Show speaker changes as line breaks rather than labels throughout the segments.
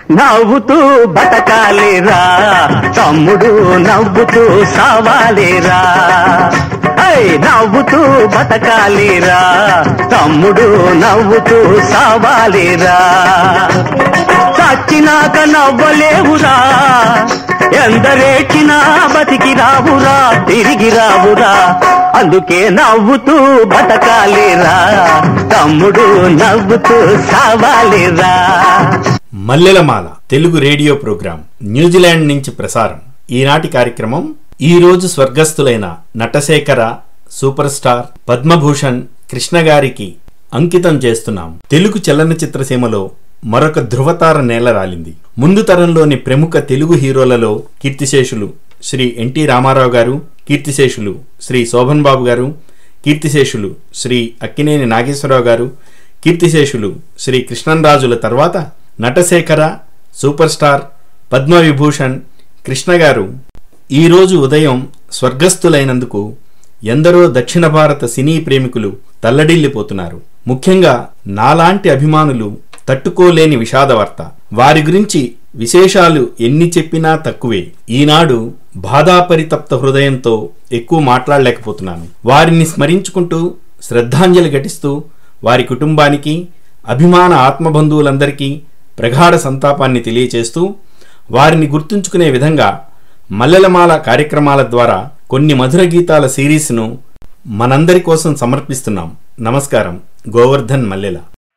నవ్వుతూ బతకాలిరా తమ్ముడు నవ్వుతూ సావాలిరా ఐ నవ్వుతూ బతకాలిరా తమ్ముడు నవ్వుతూ సావాలిరా చచ్చినాక నవ్వలేవురా ఎందరేచినా బతికి రావురా తిరిగి రావురా అందుకే నవ్వుతూ బతకాలిరా తమ్ముడు నవ్వుతూ సావాలిరా
Mallemala Telugu radio programme New Zealand నుంచి ప్రసారం ఈనాటి కార్యక్రమం ఈ రోజు స్వర్గస్థులైన నటశేఖర సూపర్ స్టార్ పద్మభూషణ్ కృష్ణ గారికి అంకితం చేస్తున్నాం తెలుగు చలనచిత్ర సీమలో మరొక ధృవతార నేల రాలింది ముందు తరంలోని ప్రముఖ తెలుగు హీరోలలో కీర్తిశేషులు శ్రీ ఎన్టీ రామారావు గారు కీర్తిశేషులు శ్రీ శోభన్ బాబు గారు కీర్తిశేషులు శ్రీ అక్కినేని నాగేశ్వరరావు గారు కీర్తిశేషులు శ్రీ కృష్ణంరాజుల తర్వాత నటశేఖర సూపర్ స్టార్ పద్మవిభూషణ్ కృష్ణ గారు ఈరోజు ఉదయం స్వర్గస్థులైనందుకు ఎందరో దక్షిణ భారత సినీ ప్రేమికులు తల్లడిల్లిపోతున్నారు ముఖ్యంగా నాలాంటి అభిమానులు తట్టుకోలేని విషాద వార్త వారి గురించి విశేషాలు ఎన్ని చెప్పినా తక్కువే ఈనాడు బాధాపరితప్త హృదయంతో ఎక్కువ మాట్లాడలేకపోతున్నాను వారిని స్మరించుకుంటూ శ్రద్ధాంజలి ఘటిస్తూ వారి కుటుంబానికి అభిమాన ఆత్మబంధువులందరికీ ప్రగాఢ సంతాపాన్ని తెలియచేస్తూ వారిని గుర్తుంచుకునే విధంగా మల్లెలమాల కార్యక్రమాల ద్వారా కొన్ని మధుర గీతాల సిరీస్ను మనందరి కోసం సమర్పిస్తున్నాం నమస్కారం గోవర్ధన్ మల్లెల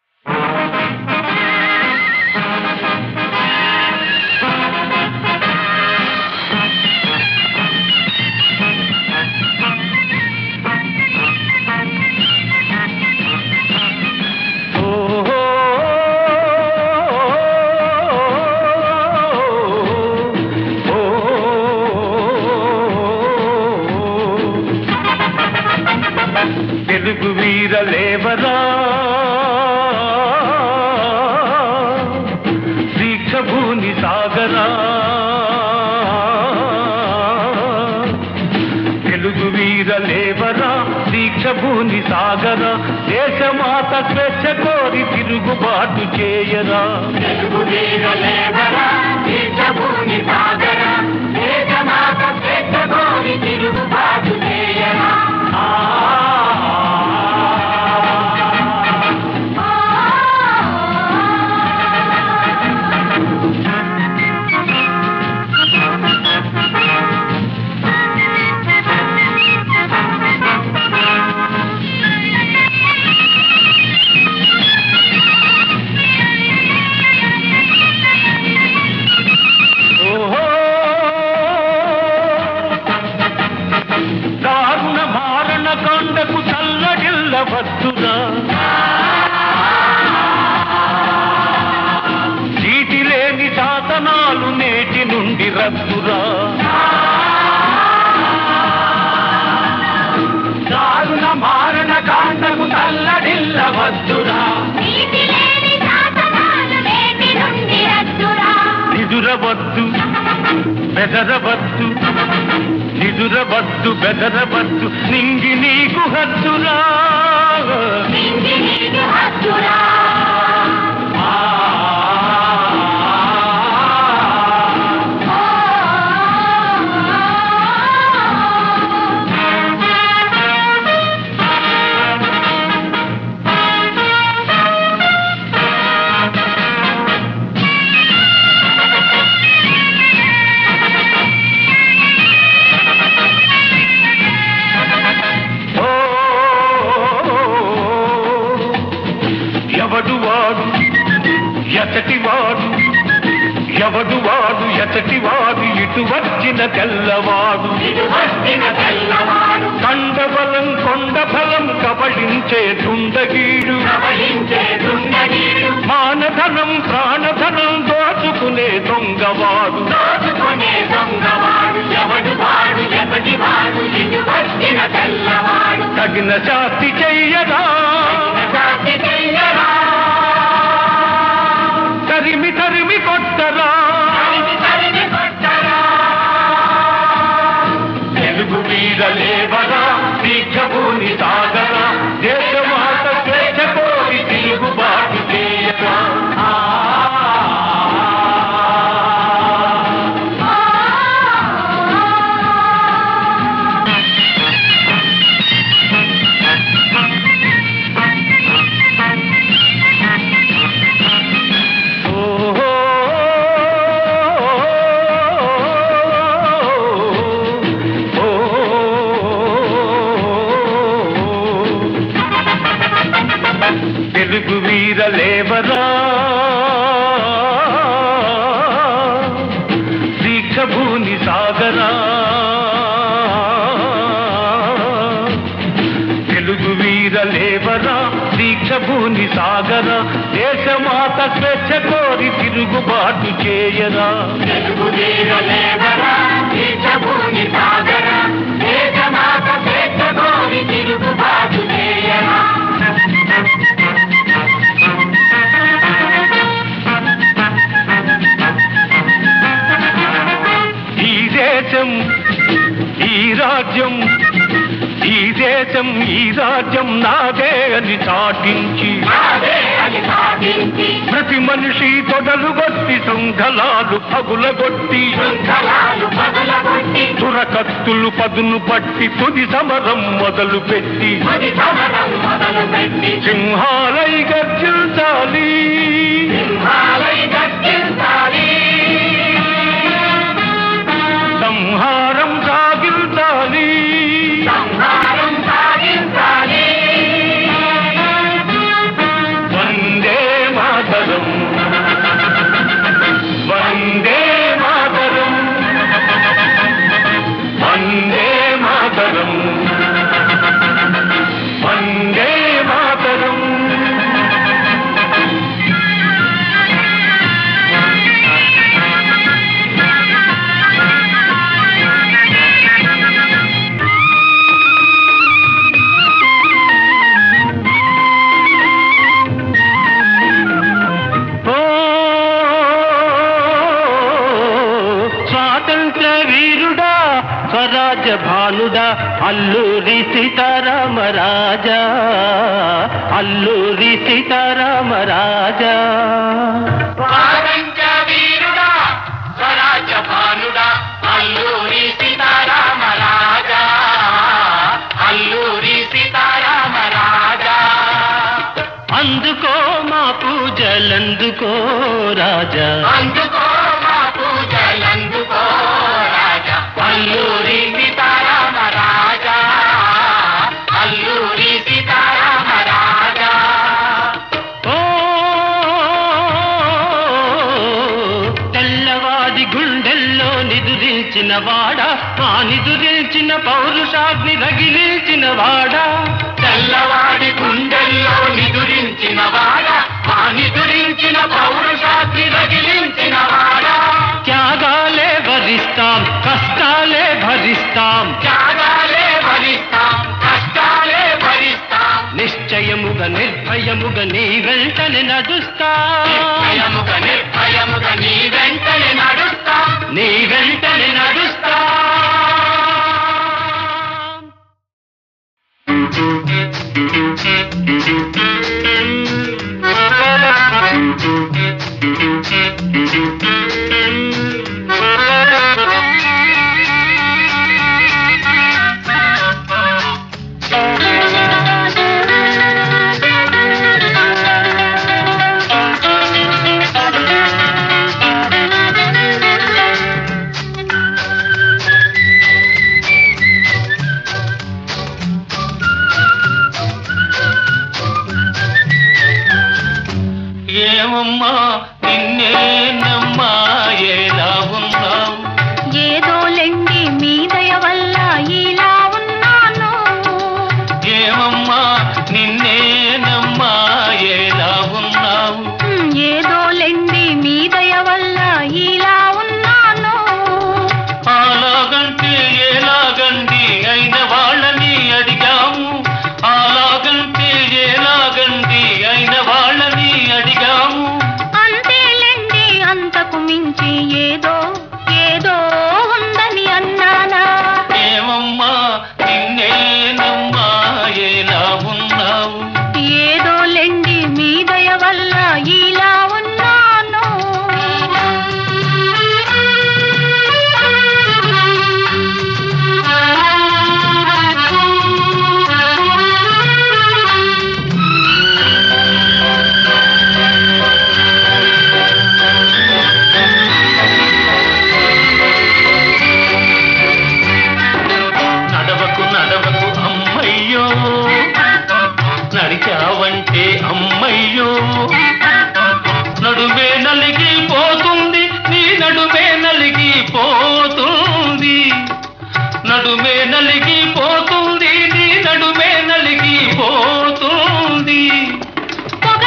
తెలుగు వీర లేవరా దీక్షభూని సాగరా తెలుగు వీర లేవరా దీక్షభూని సాగరా దేశమాత స్వేచ్ఛ కోరి తిరుగుబాటు చేయరా తెలుగు వీర లేవరా దీక్షభూని సాగరా దేశమాత స్వేచ్ఛ కోరి తిరుగుబాటు చేయరా ఓహో దారుణ మారణ కాండకు చల్లడిల్లవద్దురా చీటి లేని శాసనాలు నేటి నుండి రద్దురా దారుణ మారణ కాండకు చల్లడిల్లవద్దురా
నీతిలేని శాసనాలు నేటి నుండి రద్దురా.
నిదురవద్దు బెదరవద్దు నిదురవద్దు బెదరవద్దు నింగి నీకు హద్దురా
నింగి నీకు హద్దురా.
ఓ, ఎవడు వాడు ఎతటి వాడు ఎవడు వాడు ఎతటి వాడు ఇటు వచ్చిన తెల్లవాడు కండబలం కొండ ఫలం కబళించే దుండగీడు మానధనం ప్రాణధనం దోచుకునే దొంగవాడు తగిన శాస్తి చెయ్యరా తరిమి తరిమి కొట్టరా తెలుగు వీర లేవరా దీక్షభూని సాగరా దేశమాత స్వేచ్ఛ కోరి తిరుగుబాటు చేయరా ఆ లేని సాగర దేశమాత స్వేచ్ఛ కోరి తిరుగుబాటు చేయరా ఈ దేశం ఈ రాజ్యం ఈ దేశం ఈ రాజ్యం నాదే అని చాటించి ప్రతి మనిషి తొడలు కొట్టి శృంఖలాలు పగులగొట్టి తురకత్తులు పదును పట్టి తుది సమరం మొదలు పెట్టి సింహాలై గర్జించాలి సంహారం సాగించాలి వందే మాతరం వందే మాతరం వందే మాతరం వందే మాతరం ఓ స్వాతంత్ర వీరుడా స్వరాజ్య భానుడా అల్లూరి సీతారామ రాజా అల్లూరి సీతారామ రాజా అందుకో మా పూజలందుకో రాజా
అందుకో మా పూజలందుకో రాజా అల్లూరి సీతారామ రాజా అల్లూరి సీతారామ రాజా
ఓ తెల్లవాడి గుండెల్లో నిదురించిన వాడ ఆ నిదురించిన పౌరుషాగ్ని రగిలించిన వాడా
తెల్లవాడి గుండెల్లో నిదురించిన వాడ ఆ నిదురించిన పౌరుషాగ్ని రగిలించిన వాడ
త్యాగాలే వరిస్తాం కష్టాలే భరిస్తాం
త్యాగాలే భరిస్తాం కష్టాలే భరిస్తాం
నిశ్చయముగా నిర్భయముగా నీ వెంటనే నడుస్తాం
భయముగా నిర్భయముగా నీ వెంటనే నడుస్తాం
నీ వెంటనే నడుస్తాం ఏమమ్మా నిన్నేనమ్మా ఎలా ఉన్నావు
ఏదోలెండి మీ దయ వల్ల ఇలా ఉన్నాను
ఏమమ్మా నిన్నేనమ్మా ఎలా ఉన్నావు
హ్మ్, ఏదోలెండి మీ దయ వల్ల ఇలా ఉన్నాను
అలాగంటే ఎలాగండి అయిన వాళ్ళని అడిగాము అలాగంటే ఎలాగండి అయిన వాళ్ళని అడిగాము
అంతేలెండి అంతకు మించి ఏదో ఏదో ఉందని అన్నానా
ఏమమ్మా నిన్నేనమ్మా ఎలా ఉన్నావు
ఏదోలెండి మీ దయ వల్ల ఇలా ఉన్నాను
నడవకు నడవకు అమ్మయ్యో నడిచావంటే అమ్మయ్యో నడుమే నలిగి పోతుంది నీ నడుమే నలిగి పోతుంది నడుమే నలిగి పోతుంది నీ నడుమే నలిగి పోతుంది
పొగ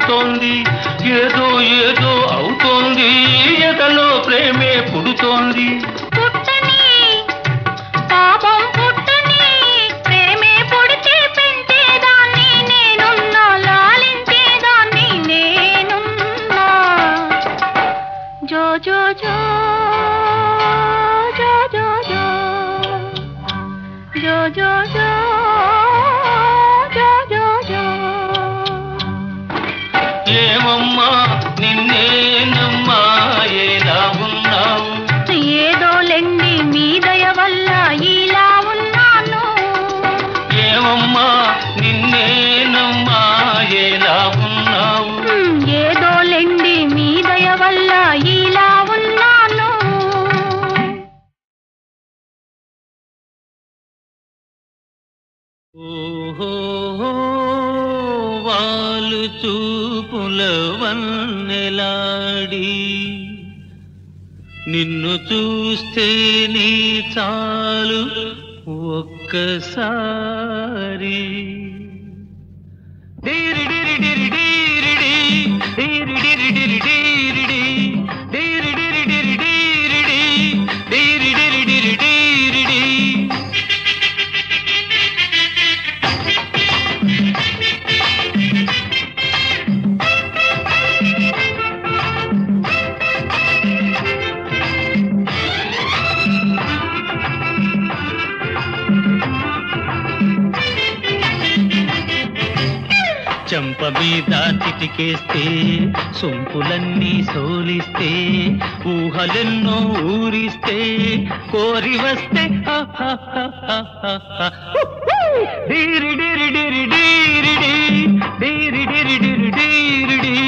అవుతోంది ఏదో ఏదో అవుతోంది ఎదలో ప్రేమే పుడుతోంది
పుట్టని పాపం పుట్టని ప్రేమే పుడితే పెంచేదాన్ని నేనున్నా లాలించేదాన్ని నేనున్నా జో జో జో జో జో జో జో జో జో జో జో జో
ఏమమ్మా నిన్నేనమ్మా ఎలా ఉన్నావు
ఏదోలెండి మీ దయ వల్ల ఇలా ఉన్నాను
ఏమమ్మా నిన్నేనమ్మా ఎలా ఉన్నావు
హ్మ్, ఏదోలెండి మీ దయ వల్ల ఇలా ఉన్నాను
ఓహో వాళ్ళు చూపుల వన్నెలాడి నిన్ను చూస్తే నీ చాలు ఒక్కసారి డీరి డిరి డిరి డీరిడి, డీరి డిరి డిరి డీరిడి, డీరి డిరి డిరి డీరిడి, డీరి డిరి డిరి డీరిడి. చెంప మీద చిటికేస్తే సొంపులన్నీ సోలిస్తే ఊహలెన్నో ఊరిస్తే కోరి వస్తే డీరి డిరి డిరి డీరిడి డీరి డిరి డిరి డీరిడి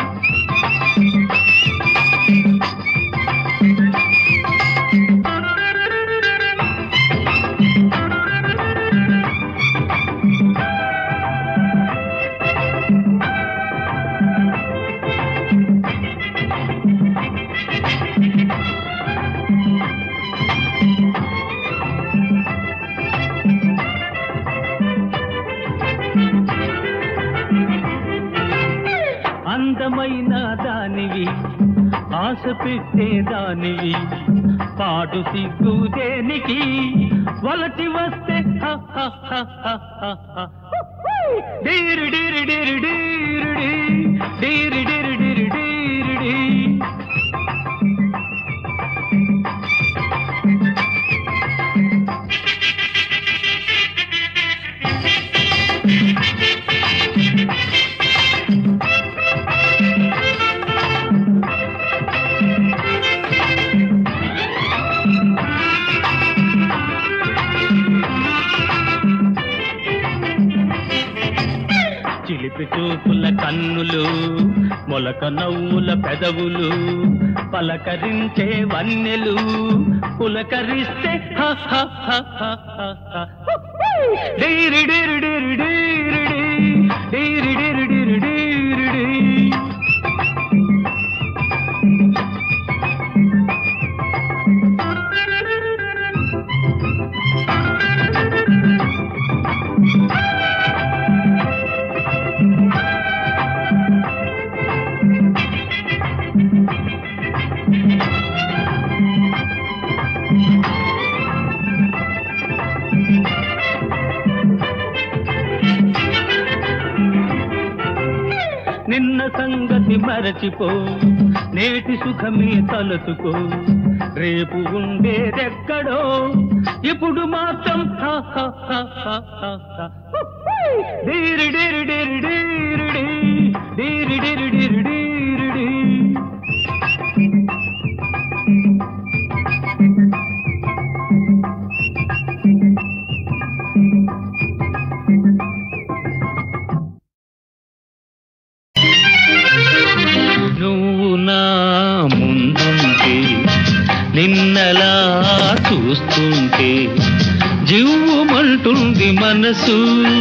అందమైన దానివి ఆశ పెట్టే దానివి పాటు సిగ్గు దేనికి వలచి వస్తే హ హ హ హ హ హ. డీరి డీరి డీరి డీరిడి, డీరి డీరి డీరి డీరిడి. చిలిపి చూపుల కన్నులు మొలక నవ్వుల పెదవులు పలకరించే వన్నెలు పులకరిస్తే హ హ హ హ హ హ. డీరి డీరి డీరి డీరిడి, డీరి డీరి డీరి డీరిడి. నిన్న సంగతి మరచిపో నేటి సుఖమే తలచుకో రేపు ఉండేదెక్కడో ఇప్పుడు మాత్రం హ హ హ హ హ హ. డీరి డీరి డీరి డీరిడి, డీరి డీరి డీరి డీరిడి. నువ్వు నా ముందుంటే నిన్నలా చూస్తుంటే జివ్వుమంటుంది మనసు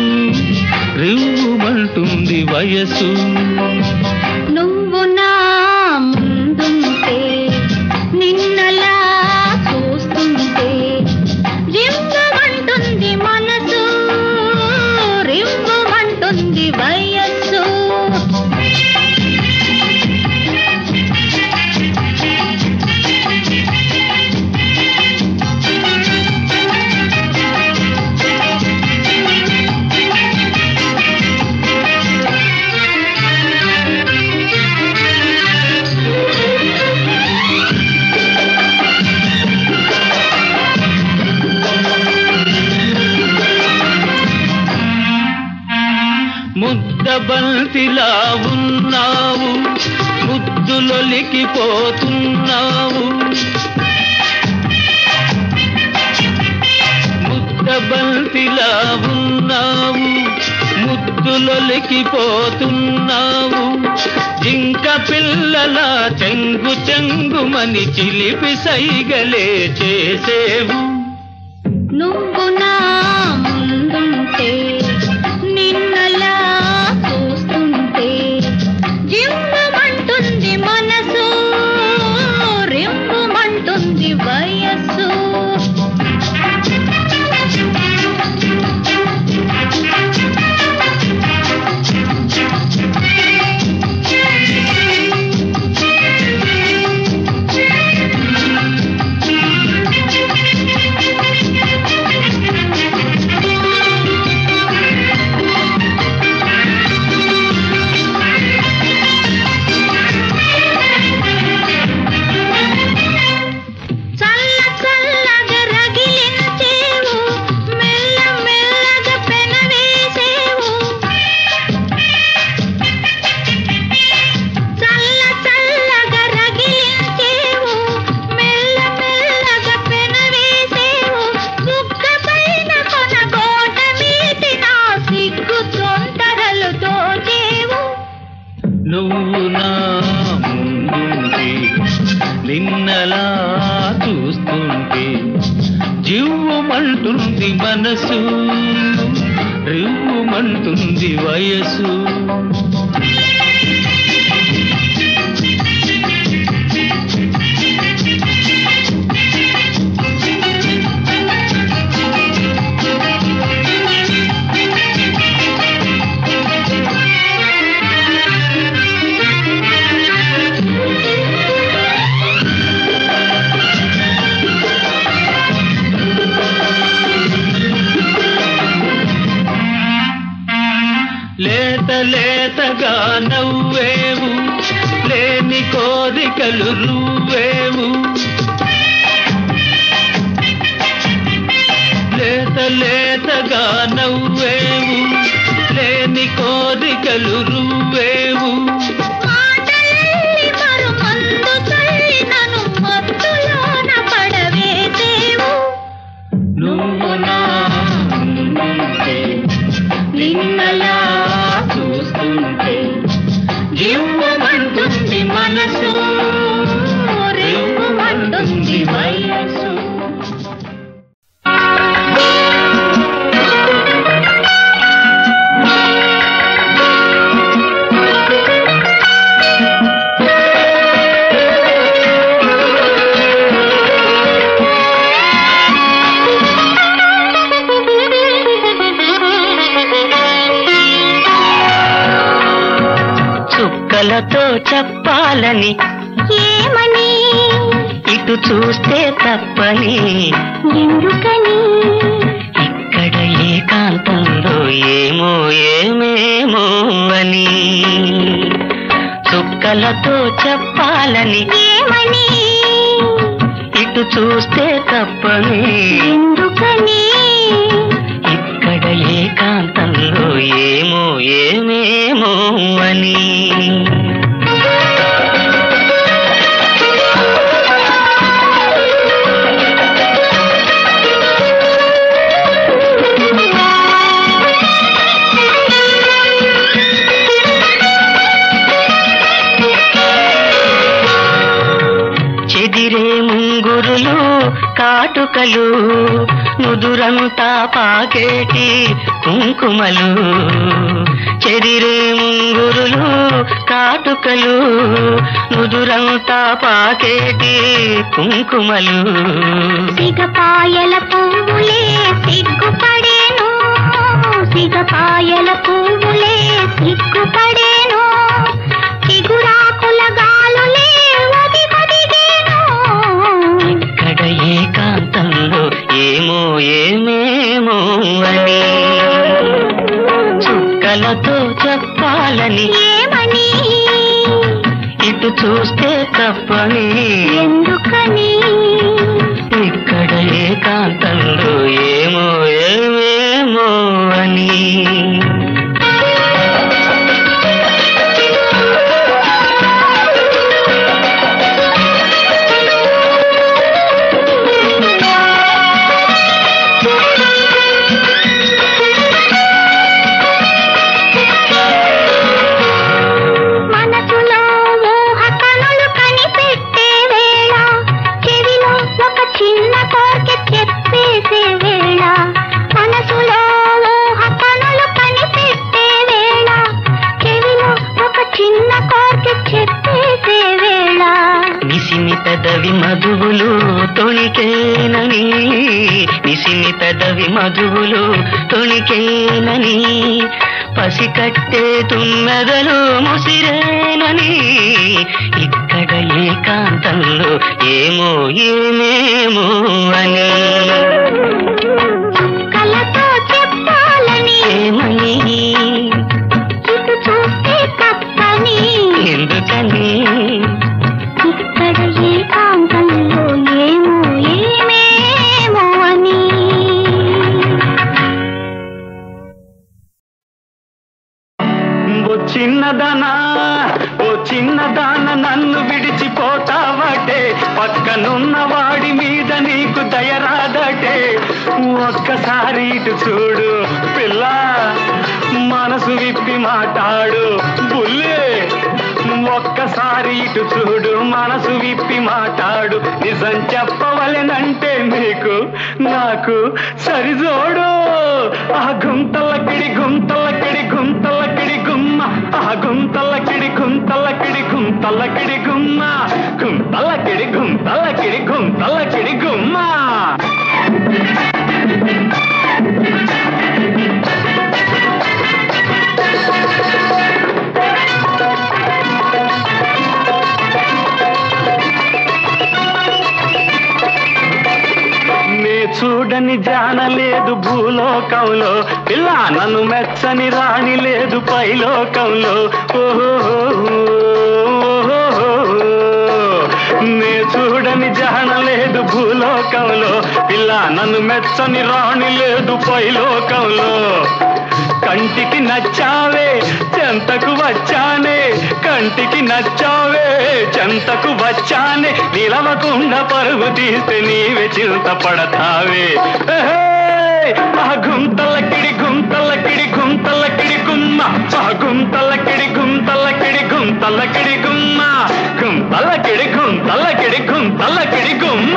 రివ్వుమంటుంది వయసు
నువ్వు నా ముందుంటే నిన్నలా చూస్తుంటే రివ్వమంటుంది మనసు రివ్వమంటుంది వయస్సు
ఉన్నావు ముద్దులొలికిపోతున్నావు ముద్దబంతిలా ఉన్నావు ముద్దులొలికిపోతున్నావు జింక పిల్లల చెంగు చెంగుమని చిలిపి సైగలే చేసేవు
నువ్వు నా ముందుంటే నిన్నలా చూస్తుంటే జిమ్మంటుంది మనసు రిమ్మంటుంది వయస్సు చల్ల చల్లగా రగిలించేవు మెల్ల మెల్లగా పెనవేసేవు చల్ల చల్లగా రగిలించేవు మెల్ల మెల్లగా పెనవేసేవు బుగ్గ పైన కొన కోట మీటి నా సిగ్గు తొంటరలు దోచేవు
నువ్వు నా ముందుంటే నిన్నలా చూస్తుంటే జివ్వుమంటుంది మనసు రివ్వుమంటుంది వయసు లేత లేతగా నవ్వేవు లేని కోరికలు రువ్వేవు లేత లేతగా నవ్వేవు లేని కోరికలు రువ్వేవు
మాటలల్లి మరు మందు చల్లి నన్ను మత్తులోన పడవేసేవు
నువ్వు నా ముందుంటే నిన్నలా చూస్తుంటే జివ్వమంటుంది మనసు రివ్వుమంటుంది వయసు
చుక్కలతో చెప్పాలని
ఏమని
ఇటు చూస్తే తప్పని
ఎందుకని
ఇక్కడ ఏకాంతంలో ఏమో ఏమేమో అని చుక్కలతో చెప్పాలని
ఏమని
ఇటు చూస్తే తప్పని
ఎందుకని
ఇక్కడ ఏకాంతంలో ఏమో ఏమేమో అని చెదిరే ముంగురులు కాటుకలు నుదురంతా పాకేటి కుంకుమలు చెదిరే ముంగురులు కాటుకలు నుదురంతా పాకేటి కుంకుమలు
సిగపాయల పువ్వులే సిగ్గుపడేను సిగపాయల పువ్వులే సిగ్గుపడేను చిగురాకుల గాలులే ఒది ఒదిగేను
ఇక్కడ ఏకాంతంలో ఏమో ఏమేమో అని చుక్కలతో చెప్పాలని
ఏమని
ఇటు చూస్తే తప్పని
ఎందుకని
ఇక్కడ ఏకాంతంలో ఏమో ఏమేమో అని
ఆ చెప్పేసే వేళ
నిసిమి పెదవి మధువులు తొణికేనని నిసిమి పెదవి మధువులు తొణికేనని పసికట్టే తుమ్మెదలు ముసిరేనని ఇక్కడ ఏకాంతంలో ఏమో ఏమేమో అని
కలతో చెప్పాలని
ఏమని
ఇటు చూస్తే తప్పని
ఎందుకని
ఇక్కడ ఏకాంతంలో ఏమో ఏమేమో అని
ఓ చిన్నదానా ఓ చిన్నదాన నన్ను విడిచిపోతావటే పక్కనున్న వాడి మీద నీకు దయరాదటే ఒక్కసారి ఇటు చూడు పిల్ల మనసు విప్పి మాట్లాడు బుల్లే ఒక్కసారి ఇటు చూడు మనసు విప్పి మాట్లాడు నిజం చెప్పవలెనంటే నీకు నాకు సరిజోడు ఆ గుంతలకిడి గుంతలకిడి గుంతలకిడి గుమ్మ ఆ గుంతలకిడి గుంతలకిడి గుంతలకిడి గుమ్మ గుంతలకిడి గుంతలకిడి గుంతలకిడి గుమ్మ నే చూడని జానలేదు భూలోకంలో పిల్ల నన్ను మెచ్చని రాణి లేదు పైలోకంలో ఓహో నే చూడని జానలేదు భూలోకంలో పిల్ల నన్ను మెచ్చని రాణి లేదు పైలోకంలో కంటికి నచ్చావే చెంతకు వచ్చానే కంటికి నచ్చావే చెంతకు వచ్చానే నిలవకుండా పరుగు తీస్తే నీవే చింత పడతావే ఏహే! ఆ గుంతలకిడి గుంతలకిడి గుంతలకిడి గుమ్మ ఆ గుంతలకిడి గుంతలకిడి గుంతలకిడి గుమ్మ గుంతలకిడి గుంతలకిడి గుంతలకిడి గుమ్మ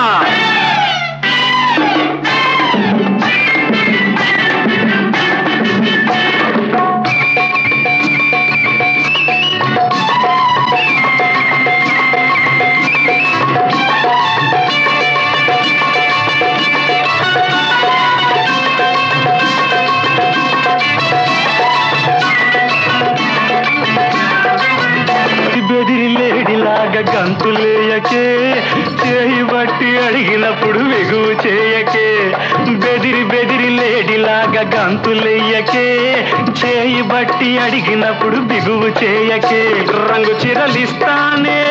బెదిరి లేడిలాగా గంతులేయకే చేయి బట్టి అడిగినప్పుడు వెగువు చేయకే బెదిరి బెదిరి లేడిలాగా గంతులేయకే చేయి బట్టి అడిగినప్పుడు బిగువు చేయకే రంగు చిరలిస్తానే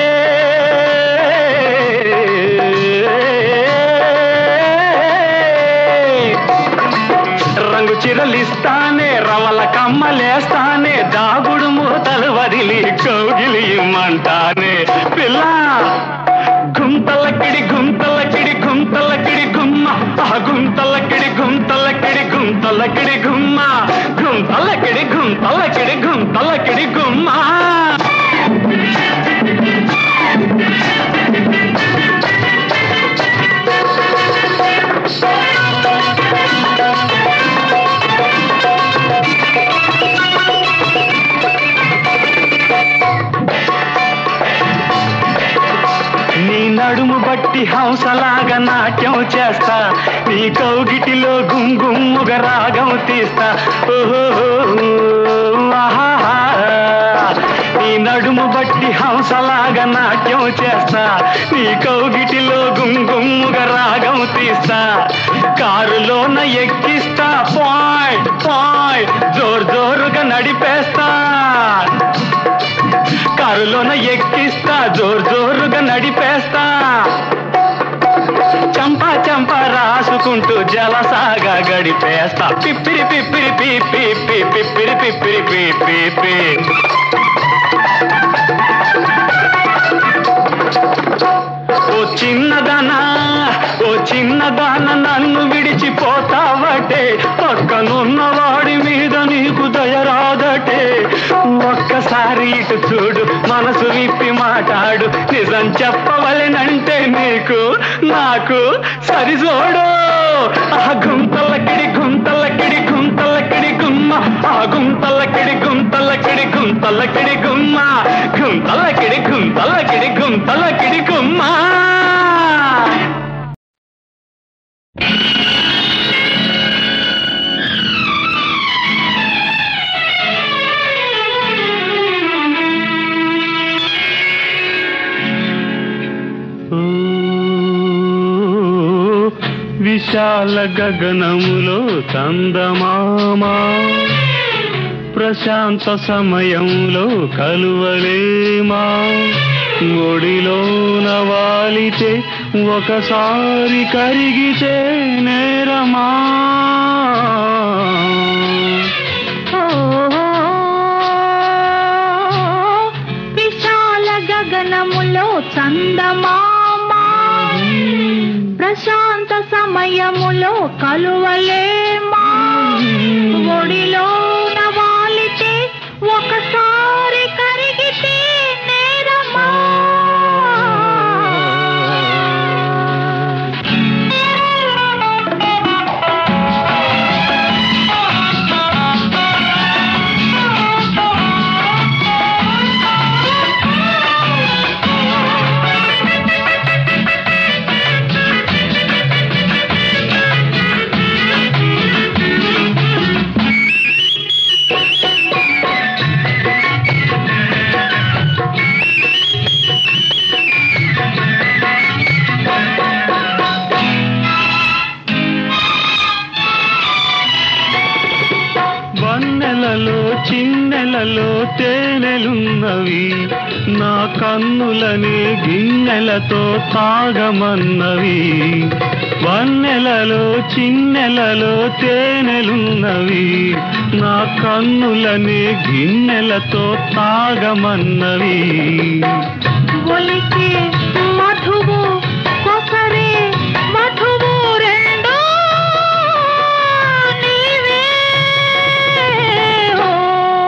రంగు చిరలిస్తానే రవల కమ్మలేస్తానే దాగుడు మూతలు వదిలి కౌగిలి ఇమ్మంటానే పిల్ల గుంతలకిడి గుంతలకిడి గుంతలకిడి గుమ్మ ఆ గుంతలకిడి గుంతలకిడి గుంతలకిడి గుమ్మ గుంతలకిడి గుంతలకిడి గుంతలకిడి గుమ్మ నీ నడుము బట్టి హంసలాగా నాట్యం చేస్తా నీ కౌగిటిలో గుంగుమ్ముగ రాగం తీస్తా ఓహో ఆహాహా. నీ నడుము బట్టి హంసలాగా నాట్యం చేస్తా నీ కౌగిటిలో గుంగుమ్ముగ రాగం తీస్తా కారులోన ఎక్కిస్తా పాయ్ పాయ్ జోరు జోరుగా నడిపేస్తా కారులోన ఎక్కిస్తా జోరు జోరుగా నడిపేస్తా చంపా చంపా రాసుకుంటూ జలసాగా గడిపేస్తా పిప్పిరి పిప్పిరి పి పి పి పిప్పిరి పిప్పిరి పి పి పి ఓ చిన్నదానా ఓ చిన్నదాన నన్ను విడిచిపోతావటే పక్కనున్న వాడి మీద నీకు దయరాదటే ఒక్కసారి ఇటు చూడు మనసు విప్పి మాట్లాడు నిజం చెప్పవలెనంటే నీకు నాకు సరిజోడు ఆ గుంతలకిడి గుంతలకిడి గుంతలకిడి గుమ్మ ఆ గుంతలకిడి గుంతలకిడి గుంతలకిడి గుమ్మ గుంతల విశాల గగనములో చందమామా ప్రశాంత సమయంలో కలువలేమా ఒడిలోన వాలితే ఒకసారి కరిగితే నేరమా
ఓ విశాల గగనములో చందమామా ప్రశాంత సమయములో కలువలేమా ఒడిలో వాలితే ఒకసారి కరిగితే నేరమా
వన్నెలలో చిన్నెలలో తేనెలున్నవి నా కన్నులనే గిన్నెలతో తాగమన్నవి వన్నెలలో చిన్నెలలో తేనెలున్నవి నా కన్నులనే గిన్నెలతో తాగమన్నవి
ఒలికే మధువు కొసరే మధువు రెండో నీవే ఓ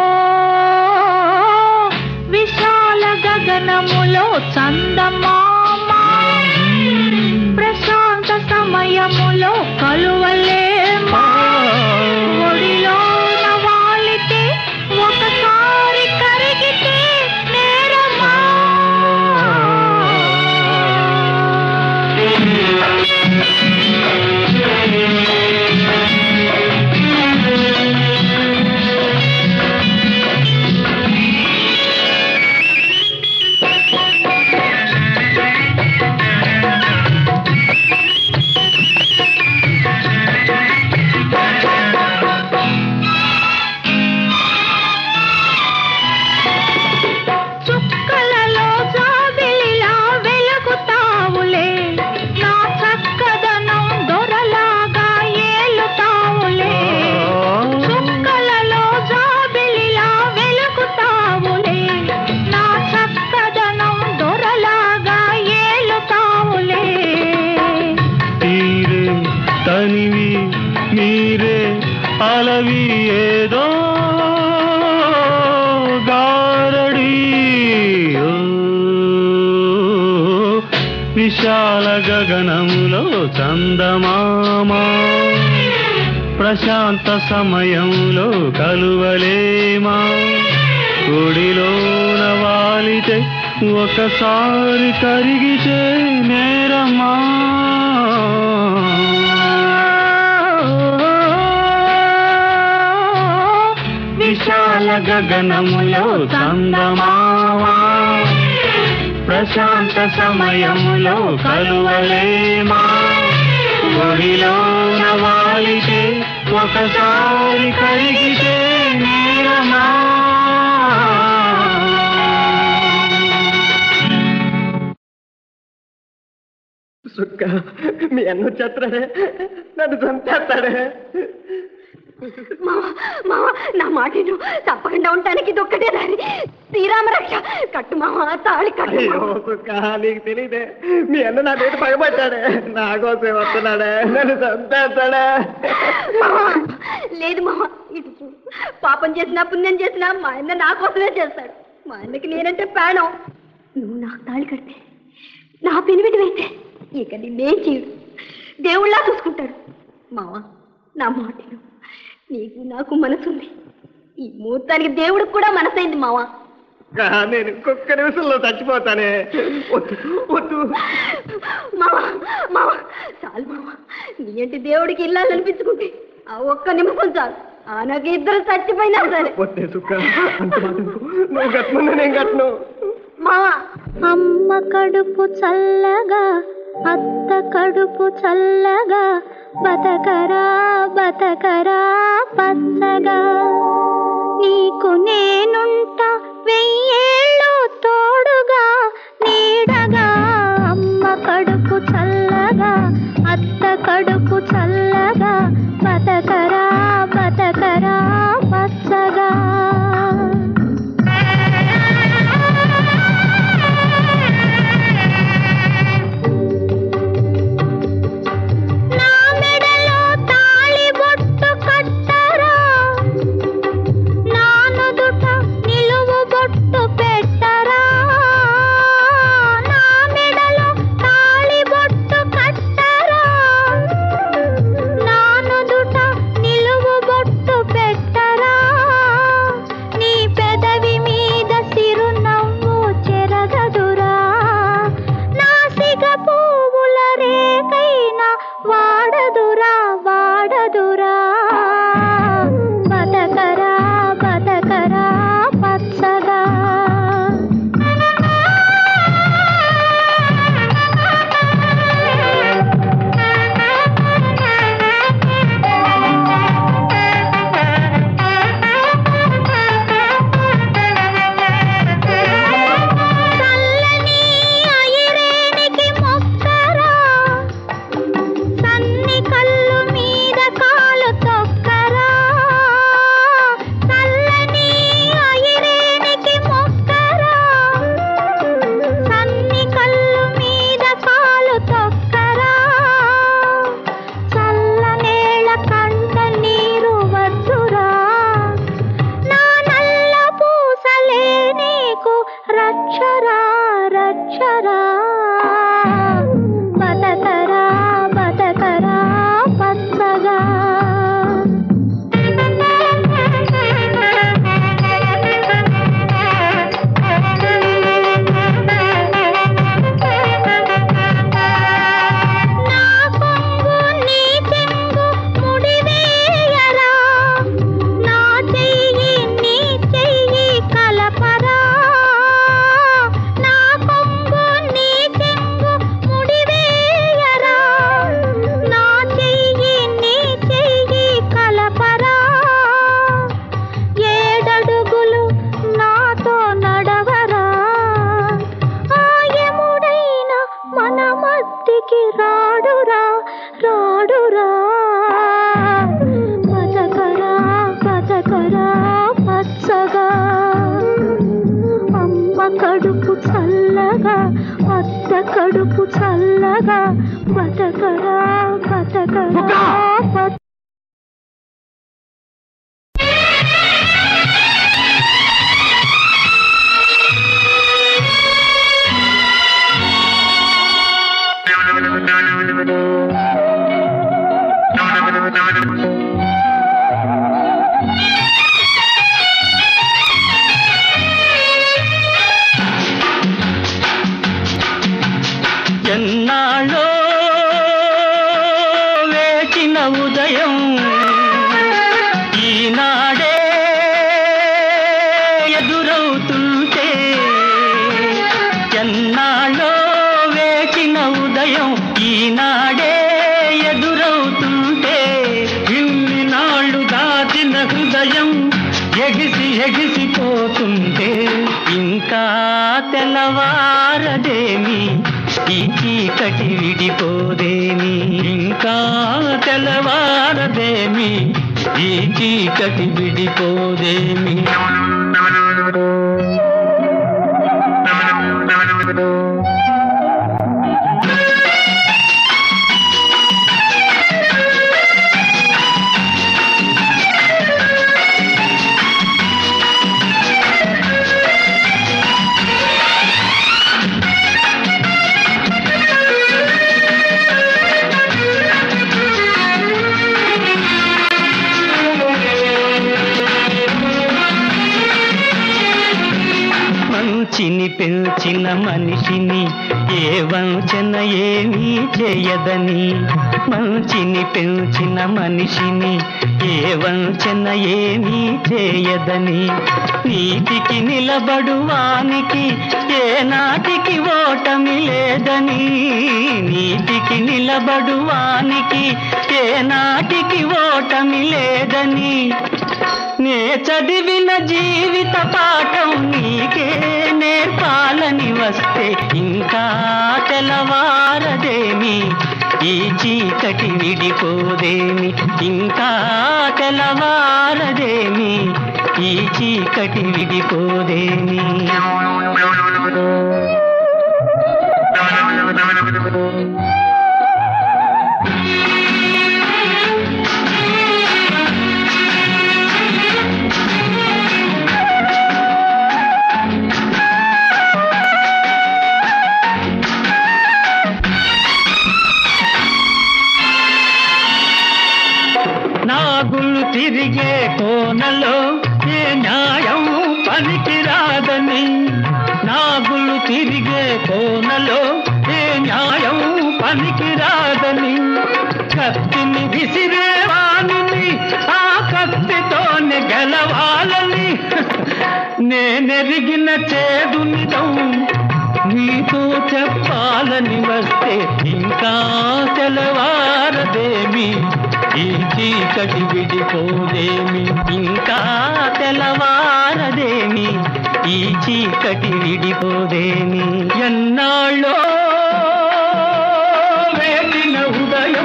విశాల గగనములో చందమామా ప్రశాంత సమయములో కలువలేమా ఒడిలో వాలితే ఒకసారి కరిగితే నేరమా చుక్కలలో జాబిలిలా వెలుగుతావులే నా చక్కదనం దొరలాగా ఏలుతావులే చుక్కలలో జాబిలిలా వెలుగుతావులే నా చక్కదనం దొరలాగా ఏలుతావులే
తీరే తనివి మీరే అలవి ఏదో గారడి ఓ, విశాల గగనములో చందమామా ప్రశాంత సమయంలో కలువలేమా గుడిలోన వాలితే ఒకసారి కరిగితే నేరమా విశాల గగనములో చందమామా ప్రశాంత సమయములో కలువలేమా ఒడిలోన వాలితే ఒకసారి కరిగితే నేరమా
సుక్క మీ అన్న వచ్చేస్తాడే నన్ను చంపేస్తాడే
మామ మామ నా మాట విను. తప్పకుండా ఉండటానికి ఇది ఒక్కటే దారి శ్రీరామ రక్ష కట్టు మామ తాళి కట్టు
అయ్యో
మామ.
సుక్క నీకు తెలియదే మీ అన్న నా పేరు పగబట్టాడే నా కోసం వస్తున్నాడే నన్ను చంపేస్తాడే
మామ, లేదు మామ ఇటు చూడు పాపం చేసినా పుణ్యం చేసినా మా అన్న నా కోసమే చేస్తాడు మా అన్నకి నేనంటే ప్రాణం నువ్వు నాకు తాళి కడితే నా పెనిమిటివైతే ఇక నిన్నేం చేయడు దేవుళ్ళా చూసుకుంటాడు మామ నా మాట విను. నీకు నాకు మనసుంది ఈ ముహూర్తానికి దేవుడికి కూడా మనసైంది మావా
కా, నేను ఒక్క నిమిషంలో చచ్చిపోతానే వద్దు వద్దు
మావా మావా చాలు మావా నీ అంటే దేవుడికి ఇల్లాలు అనిపించుకుంటే ఆ ఒక్క నిమిషం చాలు ఆ నాకు ఇద్దరు చచ్చిపోయినా సరే
వద్దే సుక్క అంత మాట ఎందుకు? నువ్వు కట్టను నేను కట్టను
మావా
అమ్మ కడుపు చల్లగా
అత్త కడుపు చల్లగా బతకరా బతకరా పచ్చగా నీకు నేనుంటా వెయ్యేళ్ళు తోడుగా నీడగా అమ్మ కడుపు చల్లగా అత్త కడుపు చల్లగా బతకరా బతకరా పచ్చగా నా మెడలో తాళి బొట్టు కట్టరా నా నుదుట నిలువు బొట్టు పెట్టరా నా మెడలో తాళి బొట్టు కట్టరా నా నుదుట నిలువు బొట్టు పెట్టరా నీ పెదవి మీద సిరునవ్వు చెరగదురా నాసిక పువ్వుల రేకైనా వాడదురా వాడదురా బతకరా బతకరా పచ్చగా చల్లని ఐరేనికి మొక్కరా సన్ని కళ్ళు మీద కాలు తొక్కరా చల్లని ఐరేనికి మొక్కరా సన్ని కళ్ళు మీద కాలు తొక్కరా చల్లనేళ్ళ కంట నీరు వద్దురా నా నల్ల పూసలే నీకు రక్షరా రక్షరా బతకరా బతకరా పచ్చగా నా కొంగు నీ చెంగు ముడివేయరా నా చెయ్యి నీ చెయ్యి కలపరా నా కొంగు నీ చెంగు ముడివేయరా నా చెయ్యి నీ చెయ్యి కలపరా ఏడడుగులు నాతో నడవరా ఆయముడైన మన మత్తికి రాడురా రాడురా బతకరా బతకరా పచ్చగా అమ్మ కడుపు చల్లగా అత్త కడుపు చల్లగా బతకరా బతకరా పచ్చ
ఎన్నాళ్ళో వేచిన ఉదయం ఈనాడే ఎదురవుతుంటే ఎన్నాళ్ళో వేచిన ఉదయం ఈనాడే ఎదురవుతుంటే ఇన్ని నాళ్ళు దాచిన హృదయం ఎగిసి ఎగిసిపోతుంటే ఇంకా తెల్లవారదేమి ఈ చీకటి విడిపోదేమి ఇంకా తెల్లవారదేమి ఈ చీకటి విడిపోదేమి
ఆ
మంచిని పెంచిన మనిషిని ఏ వంచన ఏమీ చేయదని మంచిని పెంచిన మనిషిని ఏ వంచన ఏమీ చేయదని నీతికి నిలబడు వానికి ఏ నాటికి ఓటమి లేదని నీతికి నిలబడు వానికి ఏ నాటికి ఓటమి లేదని నే చదివిన జీవిత పాఠం నీకే నేర్పాలని వస్తే ఇంకా తెలవారదేమి ఈ చీకటి విడిపోదేమి ఇంకా తెలవారదేమి ఈ చీకటి విడిపోదేమి నాగులు తిరిగే కోనలో ఏ న్యాయం పనికిరాదని నాగులు తిరిగే కోనలో ఏ న్యాయం పనికిరాదని కత్తిని విసిరే వాణిని ఆ కత్తితోనే గెలవాలని నేనెరిగిన చేదు నిజం నీతో చెప్పాలని వస్తే ఇంకా తెలవారదేమి ఈ చీకటి విడిపోదేమి ఇంకా తెలవారదేమి ఈ చీకటి విడిపోదేమి ఎన్నాళ్ళో వేడిన ఉదయం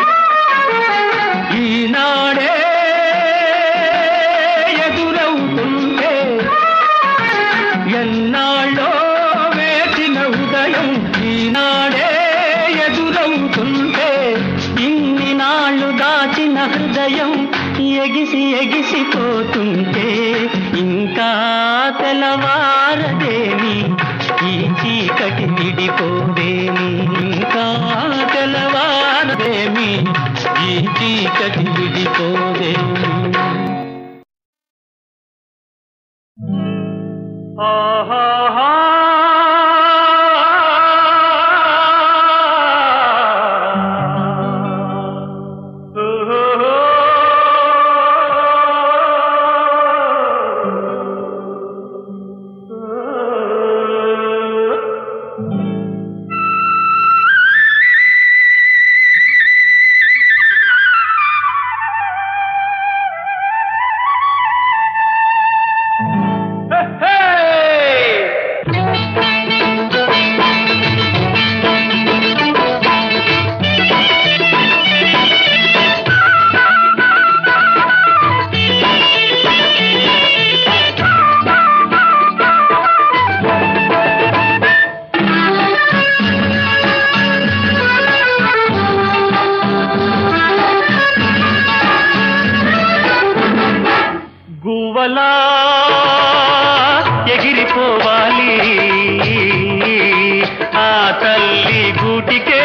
ఈనాడే ఎదురవుతుంటే ఎన్నాళ్ళో వేచిన ఉదయం ఈనాడే ఎదురవుతుంటే ఇన్ని నాళ్ళు దాచిన హృదయం ఎగిసి ఎగిసిపోతుంటే ఇంకా తెలవారదేమి ఈ చీకటి విడిపోదేమి ఇంకా తెలవారదేమి ఈ చీకటి విడిపోదేమి గువ్వలా ఎగిరిపోవాలి ఆ తల్లి గూటికే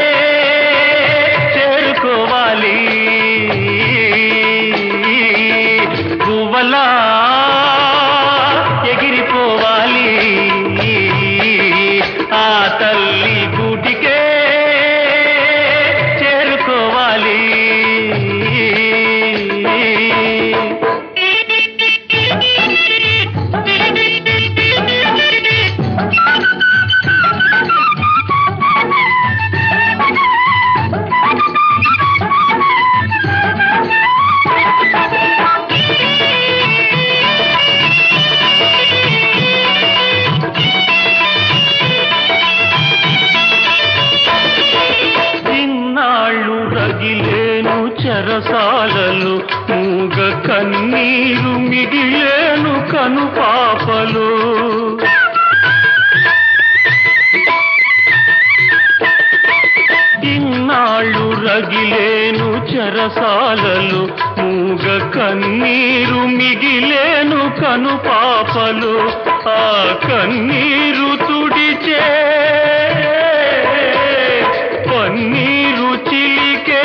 చేరుకోవాలి గువ్వలా ఎగిరిపోవాలి ఆ తల్లి గూటికే చేరుకోవాలి ఇన్నాళ్ళు రగిలేను చెరసాలలు మూగ కన్నీరు మిగిలేను కను పాపలు ఇన్నాళ్ళు రగిలేను చెరసాలలు మూగ కన్నీరు మిగిలేను కను పాపలు ఆ కన్నీరు తుడిచే పన్నీరు చిలికే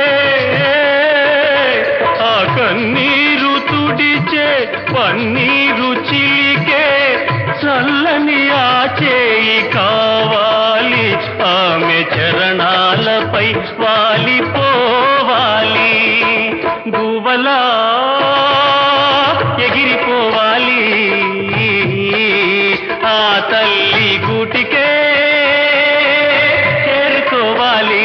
ఆ కన్నీరు తుడిచే పన్నీరు చిలికే చల్లని ఆ తలపై వాలిపోవాలి గువలా ఎగిరిపోవాలి ఆ తల్లి గూటికే చేరుకోవాలి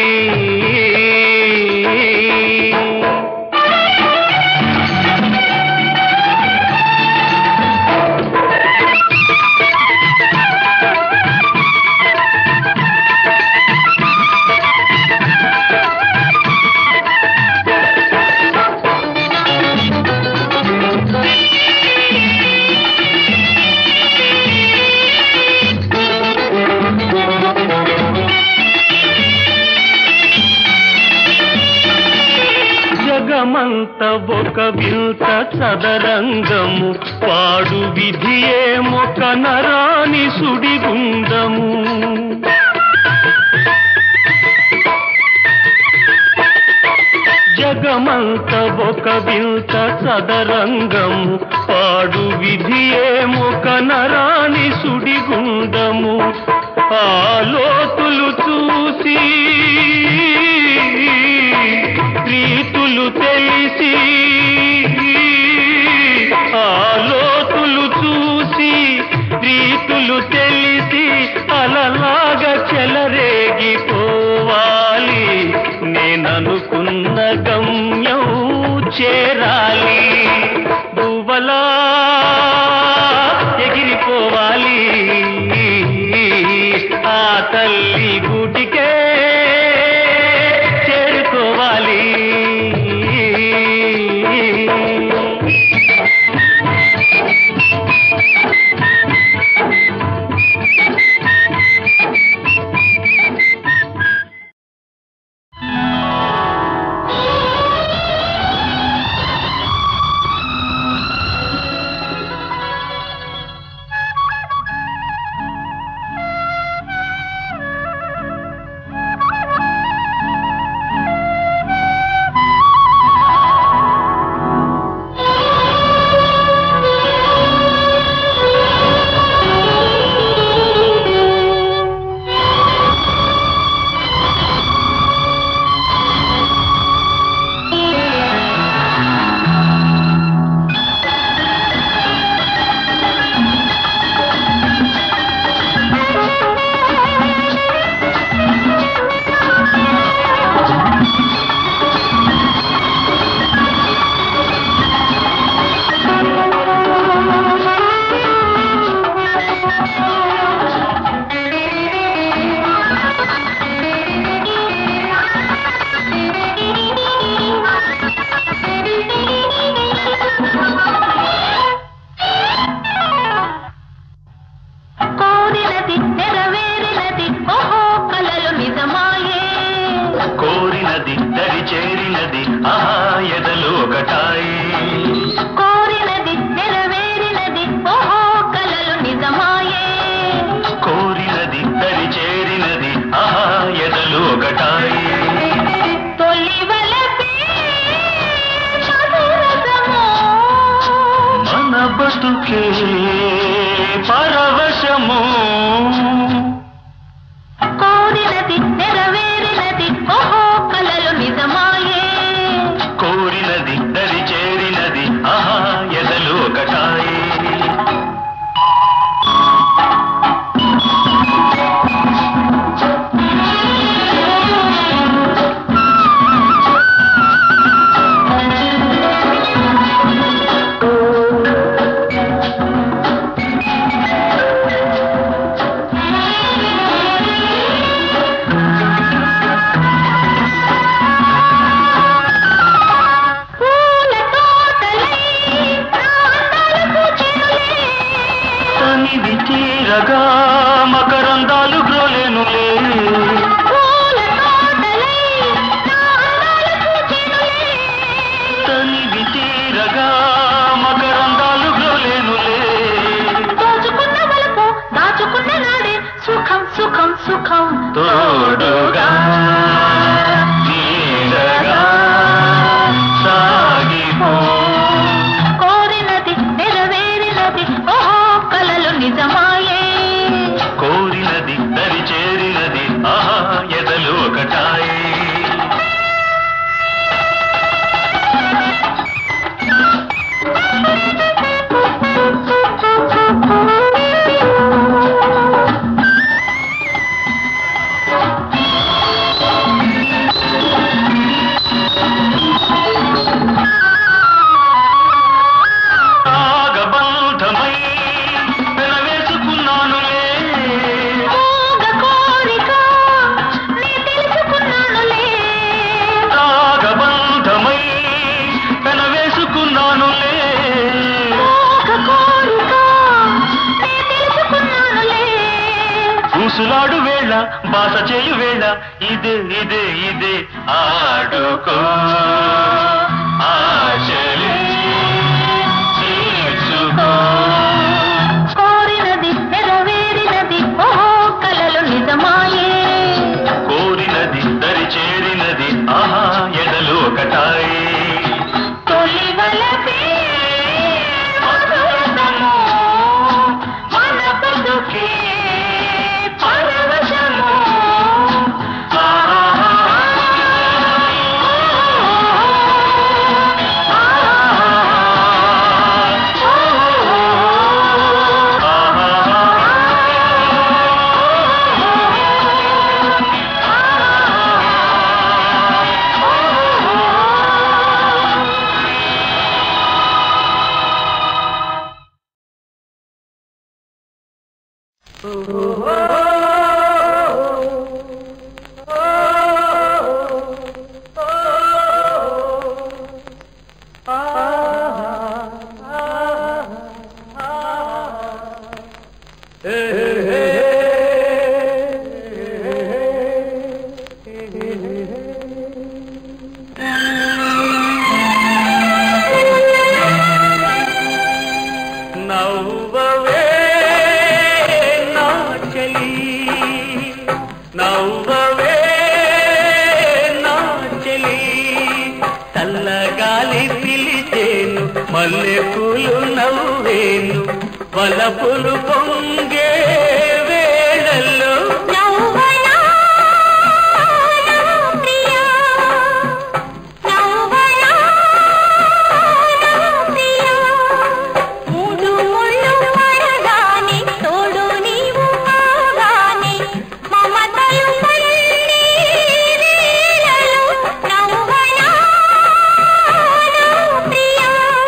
జగమంత ఒక వింత చదరంగము పాడు విధియే మొక నరాని సుడిగుండము జగమంత ఒక వింత చదరంగము పాడు విధియే మొక నరాని సుడిగుండము ఆ లోతులు చూసి రీతులు తెలిసి ఆ లోతులు చూసి రీతులు తెలిసి అలలాగా చెలరేగిపోవాలి నేననుకున్న గమ్యం చేరాలి బువ్వలా ఎగిరిపోవాలి ఆ తల్లి గూటికే చేరుకోవాలి
కోరినది నెరవేరినది ఓహో కలలు నిజమాయే
కోరినది దరి చేరినది ఆహా ఎదలు ఒకటాయి
కోరినది నెరవేరినది ఓహో కలలు నిజమాయే
కోరినది దరి చేరినది ఆహా ఎదలు ఒకటాయి
తొలి వలపే మధురతమో
మన బతుకే పరవశము
కోరినది నెరవేరినది ఓహో కలలు నిజమాయే
కోరినది దరి చేరినది ఆహా ఎదలు ఒకటాయి
పూల తోటలై నా అందాలకు చెరులే
తనివి తీరగా మకరందాలు గ్రోలేనులే
పూల తోటలై నా అందాలకు చెరులే
తనివి తీరగా మకరందాలు గ్రోలేనులే
దోచుకున్న వలపు దాచుకున్న నాడే సుఖం సుఖం సుఖం
తోడుగా నీడగా సాగిపో
కోరినది నెరవేరినది ఓహో కలలు నిజమాయే
కోరినది దరి చేరినది ఆహా ఎదలు ఒకటాయి ఊసులాడు వేళ బాస చేయు వేళ ఇదే ఇదే ఇదే ఆడుకో ఆశలే తీర్చుకో
కోరినది నెరవేరినది ఓహో కలలు నిజమాయే
కోరినది దరి చేరినది ఆహా ఎడలు ఒకటాయి
తొలి వలపే మధురతము, మన బతుకే పరవశము.
నవ్వవే నా చెలి నవ్వవే నా చెలి చల్లగాలి పిలిచేను మల్లె పూలు నవ్వేను వలపులు పొంగే వేళల్లో
నవ్వనా, నా ప్రియా, నవ్వనా, నా ప్రియా. మూడు ముళ్ళు పడగానే తోడు నీవు కాగానే మమతలు పల్లి వేళలో నవ్వనా, నా ప్రియా.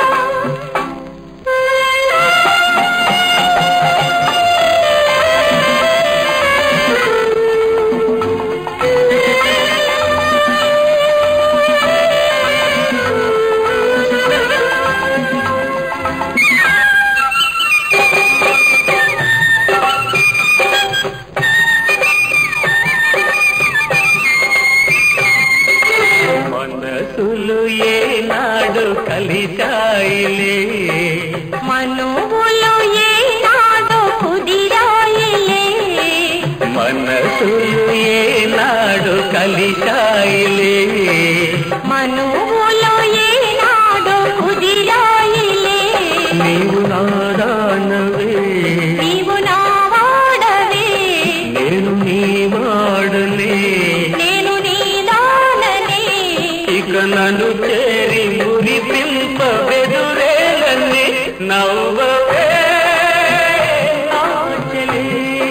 మనసులు ఏనాడు కలిశాయిలే
మనువులు ఏనాడు కుదిరాయిలే
మనసులు ఏనాడు కలిశాయిలే
మనువులు ఏనాడు కుదిరాయిలే
నీవు నాదానవే
నీవు నా వాడవే
నేను నీ వాడనే
నేను నీ దాననే
ఇక నన్ను చేరి మురిపింప బెదురేలని నవ్వవే నా చెలి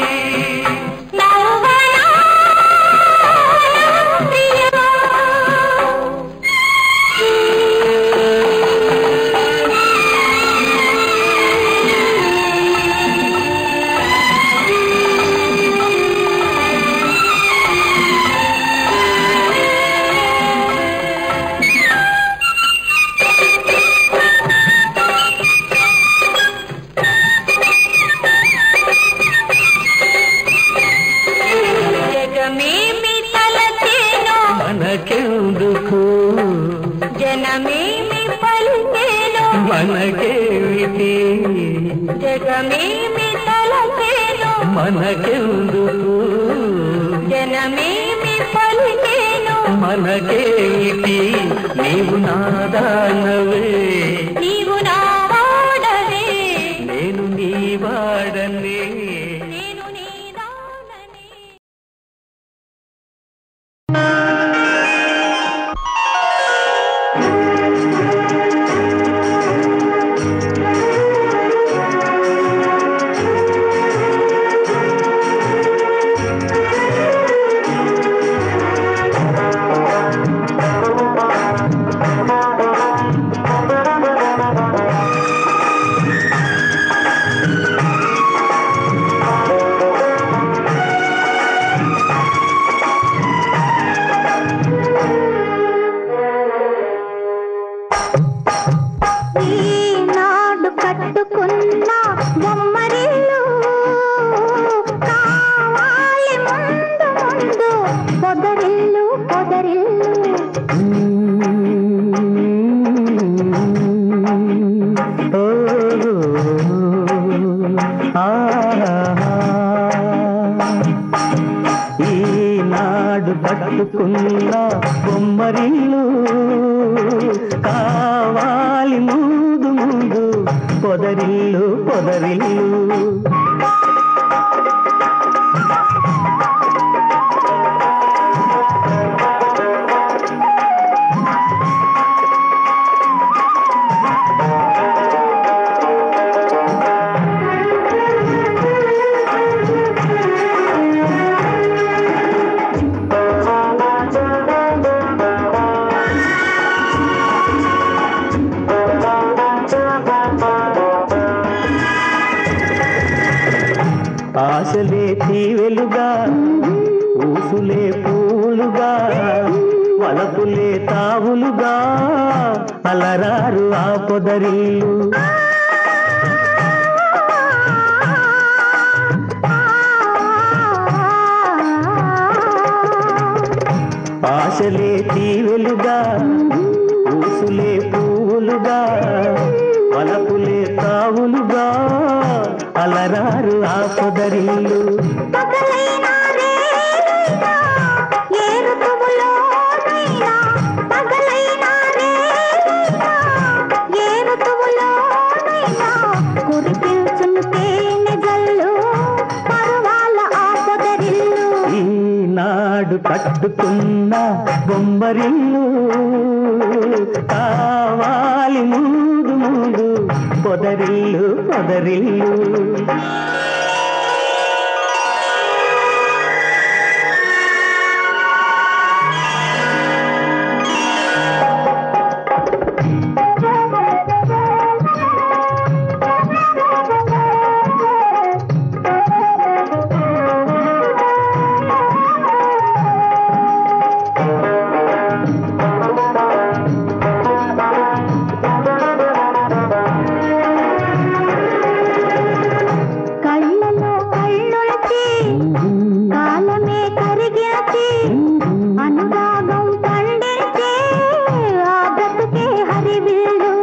నవ్వనా, నా ప్రియా. జగమేమి తలచేనో
మనకెందుకు
జనమేమి పలిచేనో
మనకేమిటి
జగమేమి తలచేనో
మనకెందుకు
జనమేమి పలిచేనో
మనకేమిటి నీవు నాదానవే
నీవు నా వాడవే
నేను నీ వాడనే
నేను నీ దాననే
ఆ
కట్టుకున్న బొమ్మరిల్లు కావాలి ముందు ముందు పొదరిల్లు పొదరిల్లు ఆశలే తీవెలుగా ఊసులే పూలుగా వలపులే తావులుగా అలరారు ఆ పొదరిల్లు ఆశలే తీవెలుగా ఊసులే పూలుగా వలపులే తావులుగా అలరారు ఆ పొదరిల్లు
పగలైనా రేలైనా, ఏ ఋతువులోనైనా, పగలైనా రేలైనా, ఏ ఋతువులోనైనా, కురిపించును తేనె జల్లు, పరువాల ఆ పొదరిల్లు.
ఈనాడు కట్టుకున్న బొమ్మరిల్లు కావాలి ముందు ముందు పొదరిల్లు పొదరిల్లు
కళ్ళలో కళ్ళొలిచి, కాలమే కరిగించి, అనురాగం పండించి, ఆ బ్రతుకే హరివిల్లు.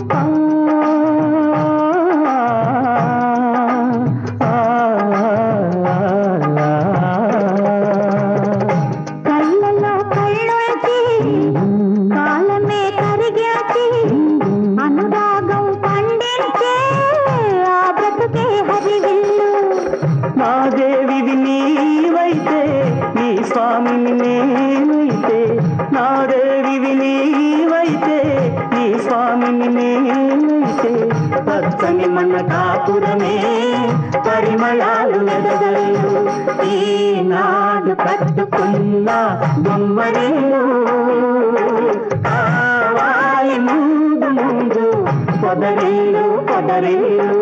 కళ్ళలో కళ్ళొలిచి, కాలమే కరిగించి, అనురాగం పండించి, ఆ బ్రతుకే హరివిల్లు.
నా దేవివి నీవైతే నీ స్వామిని నేనైతే నా దేవివి నీవైతే నీ స్వామిని నేనైతే పచ్చని మన కాపురమే పరిమళాలు వెదగలు ఈనాడు కట్టుకున్న బొమ్మరిల్లు కావాలి ముందు ముందు పొదరిల్లు పొదరిల్లు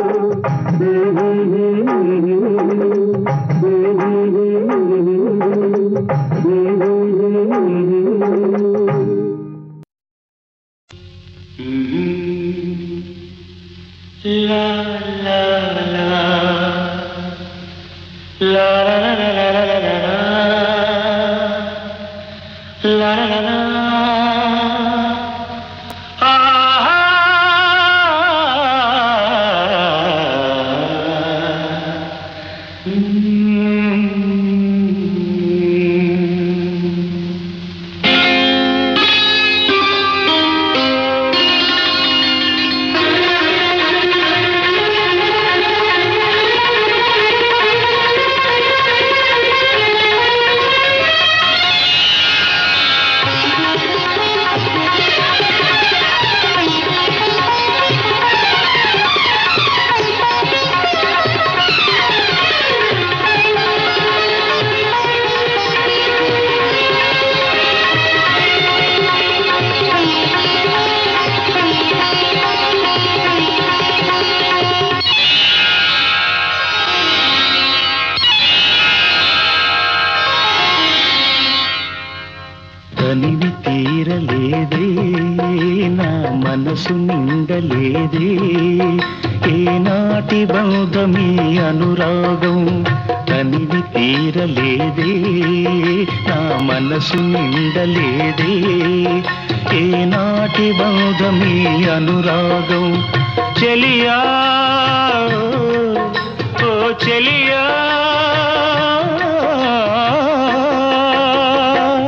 తనివి తీరలేదే నా మనసు నిండలేదే ఏనాటి బంధమీ అనురాగం తనివి తీరలేదే నా మనసు నిండలేదే ఏనాటి బంధమీ అనురాగం చెలియా ఓ చెలియా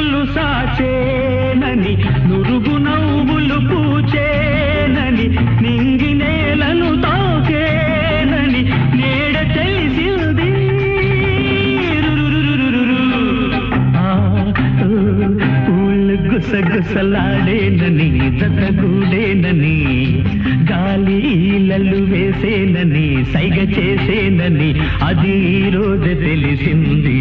జతలాడేనని జతగూడేనని గాలి ఈలలు వేసేనని సైగ చేసేనని అది ఈ రోజు తెలిసింది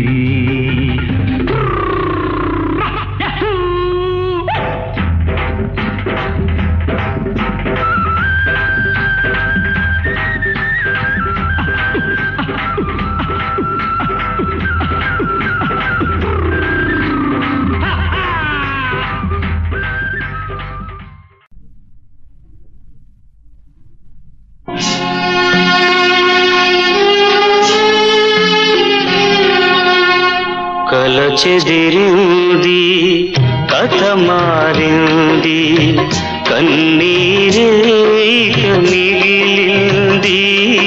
కల చెదిరింది కథ మారింది కన్నీరే ఇక మిగిలింది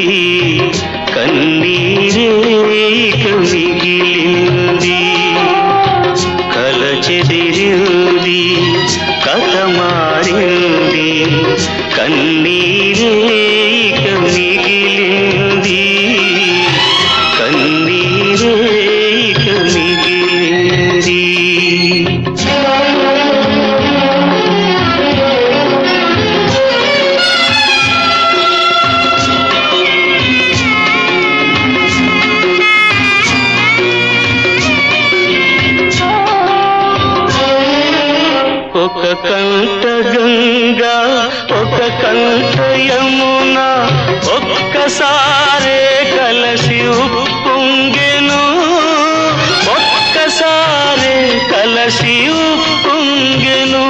కన్నీరే ఇక మిగిలింది కల చెదిరింది కథ మారింది కన్నీరే ఇక మిగిలింది కన్నీరే ఇక మిగిలింది ఒక కంట గంగా ఒక కంట యమున ఒక్కసారే కలసి ఉప్పొంగెను ఒక్కసారే కలసి ఉప్పొంగెను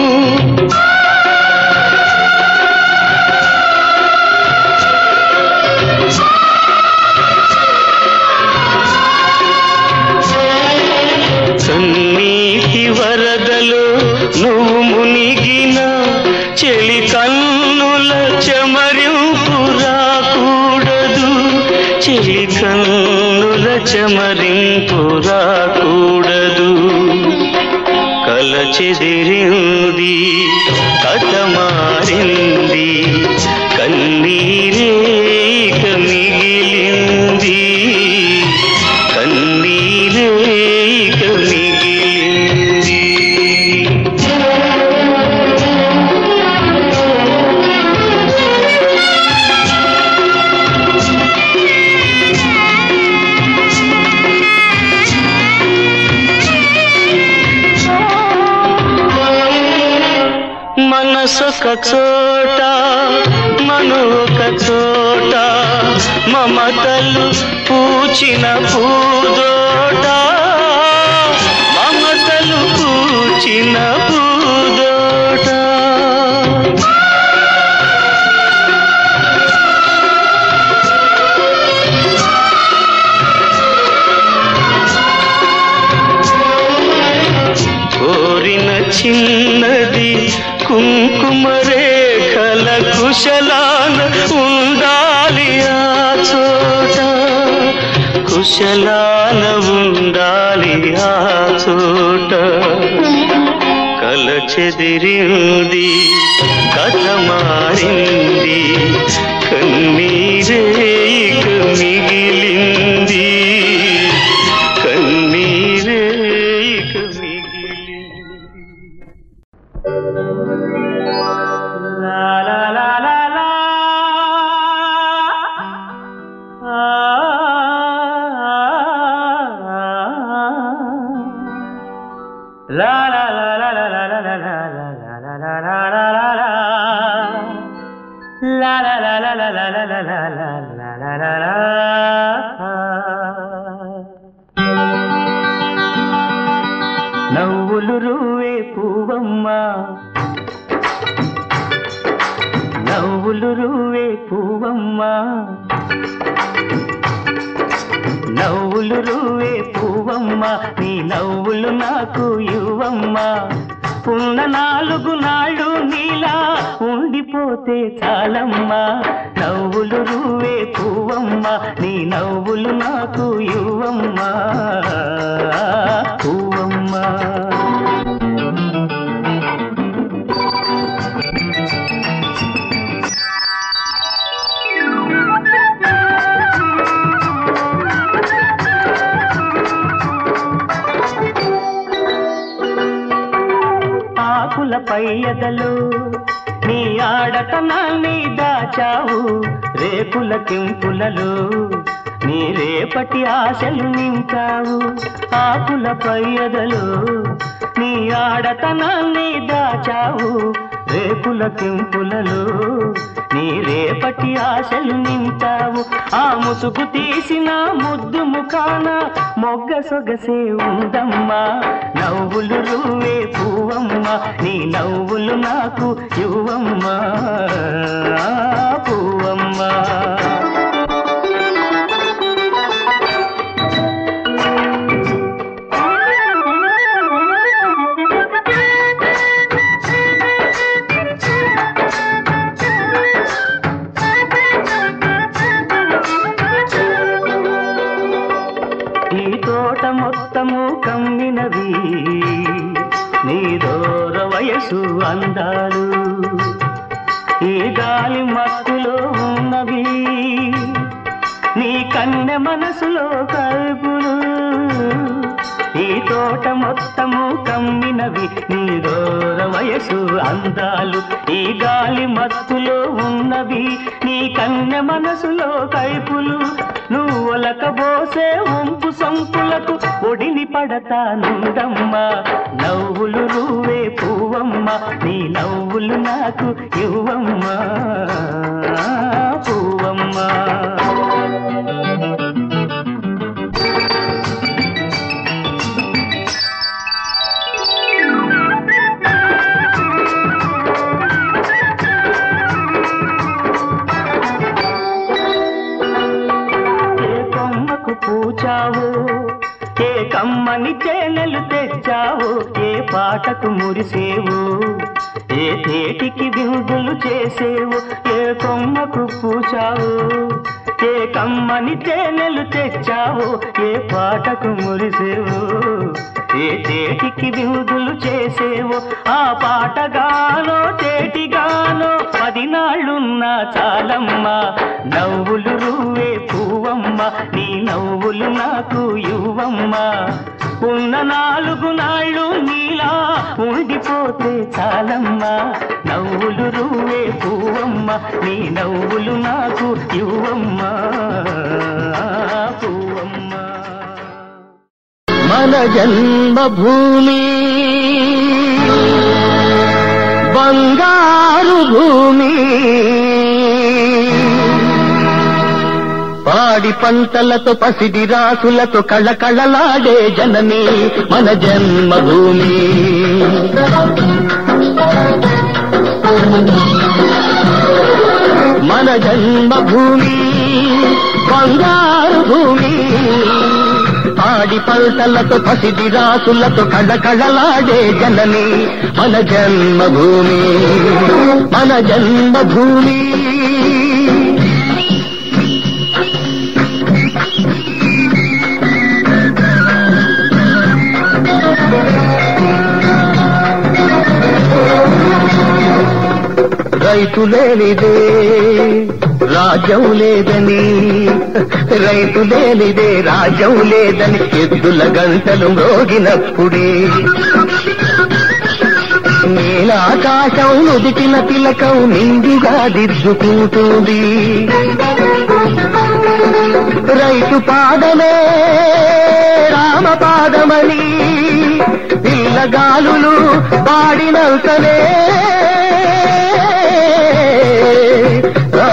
కన్నీటి వరదలు నువ్వు మునిగిన చెలి కన్నుల చెమరింపు రాకూడదు చెలి కన్నుల చెమరింపు రాకూడదు కల చెదిరింది కథ మారింది కన్నీరే ఇక మిగిలింది కన్నీరే ఇక మిగిలింది మనసొక చోట మను ఒక చోట మమతలు పూచిన పూదోట మమతలు పూచిన పూదోట కోరిన చిన్నది కుంకుమ రేఖల కుశలాన ఉండాలి ఆ చోట కుశలాన ఉండాలి ఆ చోట కల చెదిరింది కథ మారింది కన్నీరే ఇక మిగిలింది కన్నీరే ఇక మిగిలింది
నవ్వులు రువే పువ్వమ్మ నవ్వులు రువే పువ్వమ్మ నవ్వులు రువే పువ్వమ్మ నీ నవ్వులు నాకు ఇవ్వమ్మ ఉన్న నాలుగు నాళ్ళు నీలా ఉండిపోతే చాలమ్మా నవ్వులు రువే పువ్వమ్మ నీ నవ్వులు నాకు ఇవ్వమ్మా పువ్వమ్మ ఆకుల ఎదలో నీ ఆడతనాన్ని దాచావు రేపుల కింపులలో నీ రేపటి ఆశలు నింపావు ఆకుల పయ్యదలో నీ ఆడతనాన్ని దాచావు రేపుల కింపులలో నీ రేపటి ఆశలు నింపావు ఆ ముసుగు తీసిన ముద్దు ముఖాన మొగ్గ సొగసే ఉందమ్మా నవ్వులు రువే పువ్వమ్మా నీ నవ్వులు నాకు యువమ్మా పువ్వమ్మా ఈ తోట మొత్తము కమ్మినవి నీ దూర వయసు అందాలు ఈ గాలి మత్తులో ఉన్నవి నీ కన్నె మనసులో కల్పులు ఈ తోట మొత్తము కమ్మినవి నీ దూర వయసు అందాలు ఈ గాలి మత్తులో ఉన్నవి నీ కన్నె మనసులో కైపులు నువ్వు ఒలకబోసే వంపు సంపులకు ఒడిని పడతానుందమ్మా నవ్వులు నువ్వే పువ్వమ్మ నీ నవ్వులు నాకు ఇవ్వమ్మా పువ్వమ్మా ఏ కొమ్మకు పూచావు ఏ కమ్మని తేనెలు తెచ్చావు ఏ పాటకు మురిసేవు ఏ తేటికి విందులు చేసేవు ఏ కొమ్మకు పూచావు ఏ కమ్మని తేనెలు తెచ్చావు ఏ పాటకు మురిసేవు ఏ తేటికి విందులు చేసేవు ఆ పాటగానో తేటిగానో పదినాళ్ళున్నా చాలమ్మా నవ్వులు రువ్వే పువ్వమ్మ నీ నవ్వులు నాకు ఇవ్వమ్మా ఉన్న నాలుగు నాళ్ళు నీలా ఉండిపోతే చాలమ్మా నవ్వులు రువ్వే పువ్వమ్మ నీ నవ్వులు నాకు ఇవ్వమ్మా పువ్వమ్మా
మన జన్మభూమి బంగారు భూమి పాడి పంటలతో పసిడి రాసులతో కళకళలాడే జనని మన జన్మభూమి మన జన్మభూమి బంగారు భూమి పాడి పంటలతో పసిడి రాసులతో కళకళలాడే జనని మన జన్మభూమి మన జన్మభూమి రైతు లేనిదే రాజ్యం లేదని రైతు లేనిదే రాజ్యం లేదని ఎద్దుల గంటలు మ్రోగినప్పుడే నీలాకాశం నుదిటిన తిలకం నిండుగా దిద్దుకుంటుంది రైతు పాదమే రామ పాదమని పిల్లగాలులు పాడినంతనే ఆ,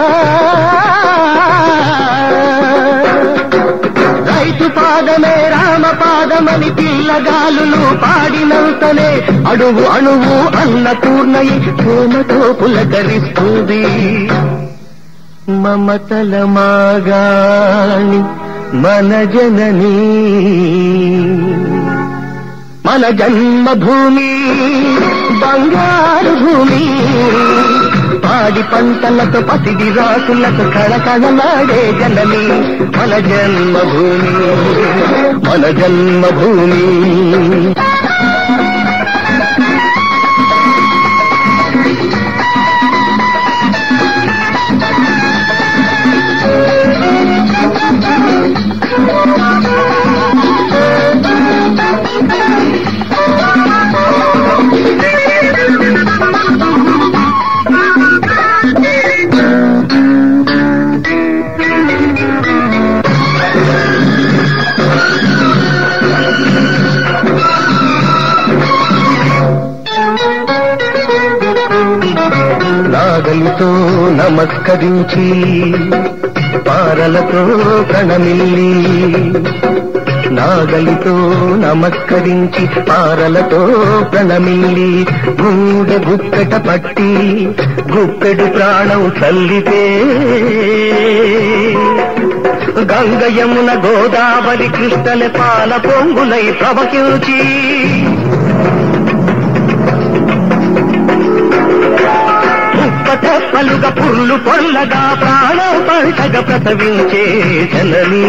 రైతు పాదమే రామ పాదమని పిల్లగాలులు పాడినంతనే అడుగు అణువు అన్న పూర్ణయి ప్రేమతో పులకరిస్తుంది మమతల మాగాణి మన జననీ మన జన్మభూమి బంగారు భూమి పాడి పంటలతో పసిడి రాసులతో కళకళలాడే జనని మన జన్మభూమి మన జన్మభూమి నాగలితో నమస్కరించి పారలతో కణమిల్లి నాగలితో నమస్కరించి పారలతో ప్రణమిల్లి గూడ గుప్పెట పట్టి గుప్పెడు ప్రాణం చల్లితే గంగ యమున గోదావరి కృష్ణల పాల పొంగులై ప్రవహించి ముప్పటెప్పలుగా పుర్లు పొల్లగా ప్రాణం పంటగా ప్రసవించే జననీ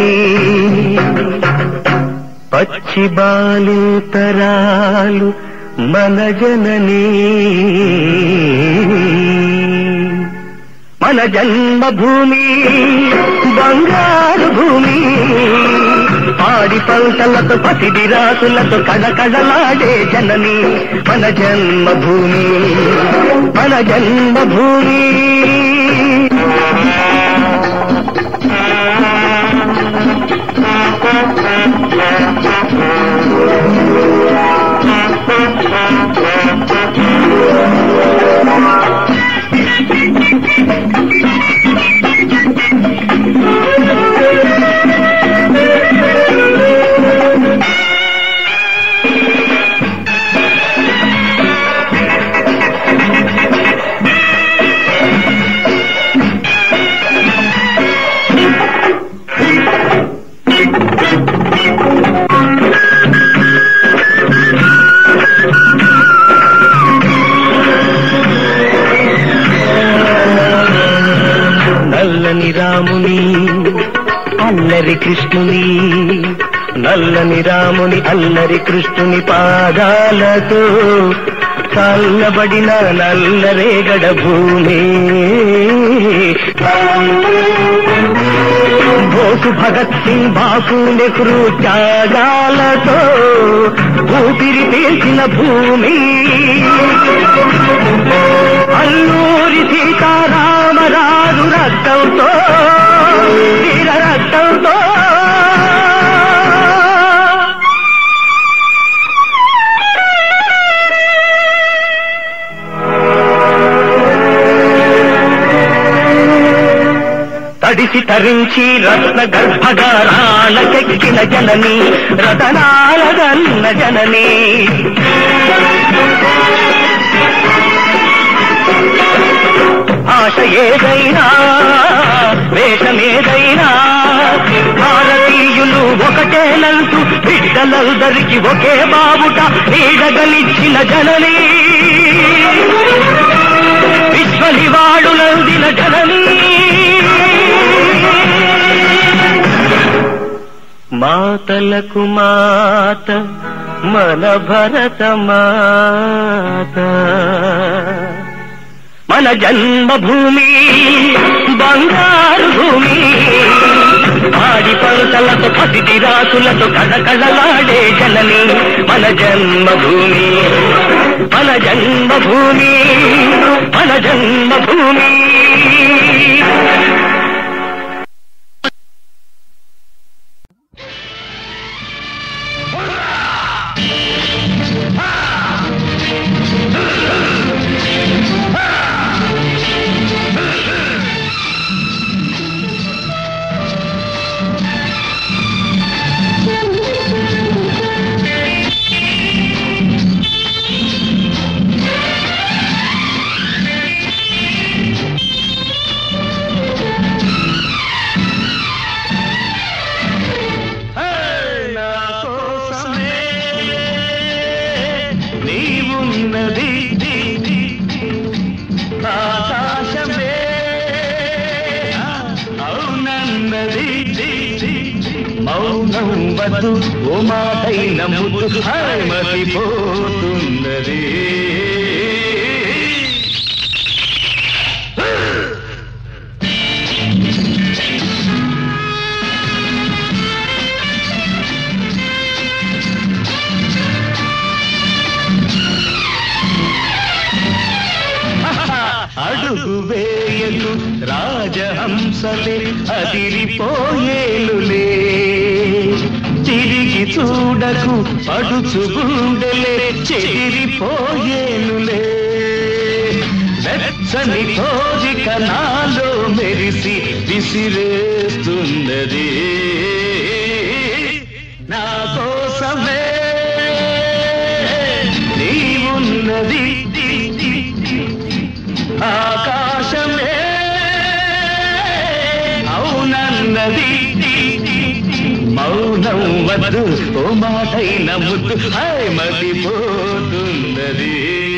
పచ్చి బాలింతరాలు మన జననీ మన జన్మభూమి బంగారు భూమి పాడి పంటలతో పసిడి రాసులతో కడకడలాడే జనని మన జన్మభూమి మన జన్మభూమి నల్లని రాముని అల్లరి కృష్ణుని నల్లని రాముని అల్లరి కృష్ణుని పాదాలతో చల్లబడిన నల్లరేగడ భూమి బోసు భగత్ సింగ్ బాపు నెహ్రూ త్యాగాలతో ఊపిరి పీల్చిన భూమి అల్లూరి సీతారామరాజు రక్తంతో వీర రక్తంతో తడిసి తరించి రత్న గర్భగారాలకెక్కిన జనని రతనాలగన్న జనని ఆశ ఏదైనా వేషమేదైనా భారతీయులు ఒకటేనంటూ బిడ్డలందరికి ఒకే బాబుట నీడగలిచ్చిన జనని విశ్వనివాడులందిన జనని మాతలకు మాత మన భరత మాత మన జన్మభూమి బంగారు భూమి ఆడి పంటలతో పసిటి రాసులతో కళకళలాడే జనని మన జన్మభూమి మన జన్మభూమి మన జన్మభూమి నా కోసమే నీవున్నది ఆకాశమే అవునన్నది మౌనం వద్దు ఓ మాటైన ముద్దు మతిపోతున్నది అడుగు వేయకు రాజహంసలే అదిరిపోయేలులే తిరిగి చూడకు పడుచు గుండెలే చెదిరిపోయేలులే వెచ్చ తీర్చని కోరిక నాలో మెరిసి విసిరేస్తున్నది నా కోసమే నీవున్నది ఆకాశమే అవునన్నది మౌనం వద్దు ఓ మాటైన ముద్దు హాయ్ మతిపోతున్నది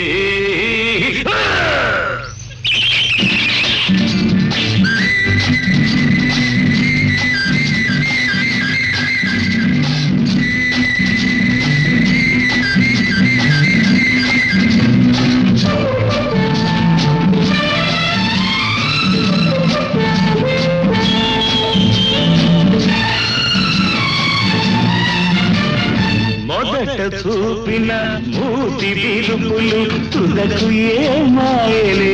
మొదట చూపిన మూతి విరుపులు తుదకు ఏమాయలే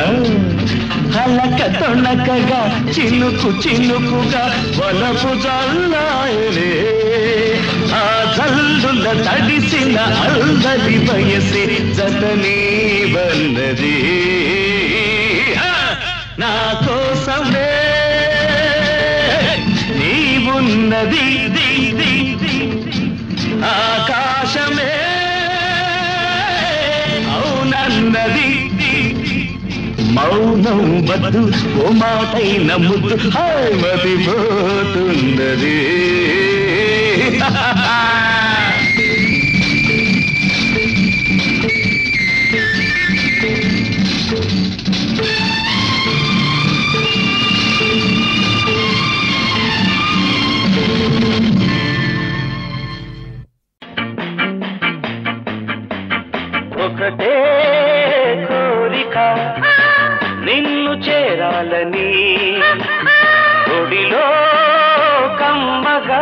హలక తొణకగా చినుకు చినుకుగా వలపు జల్లాయలే ఆ జల్లుల తడిసిన అల్లరి వయసే జతనీ వన్నది ఆ, నా కోసమే నీవున్నది ది, ది, ది. ఆకాశమే అవునన్నది మౌనం వద్దు ఓ మాటైన ముద్దు హాయ్ మతిపోతున్నది ఒకటే కోరిక నిన్ను చేరాలని ఒడిలో కమ్మగా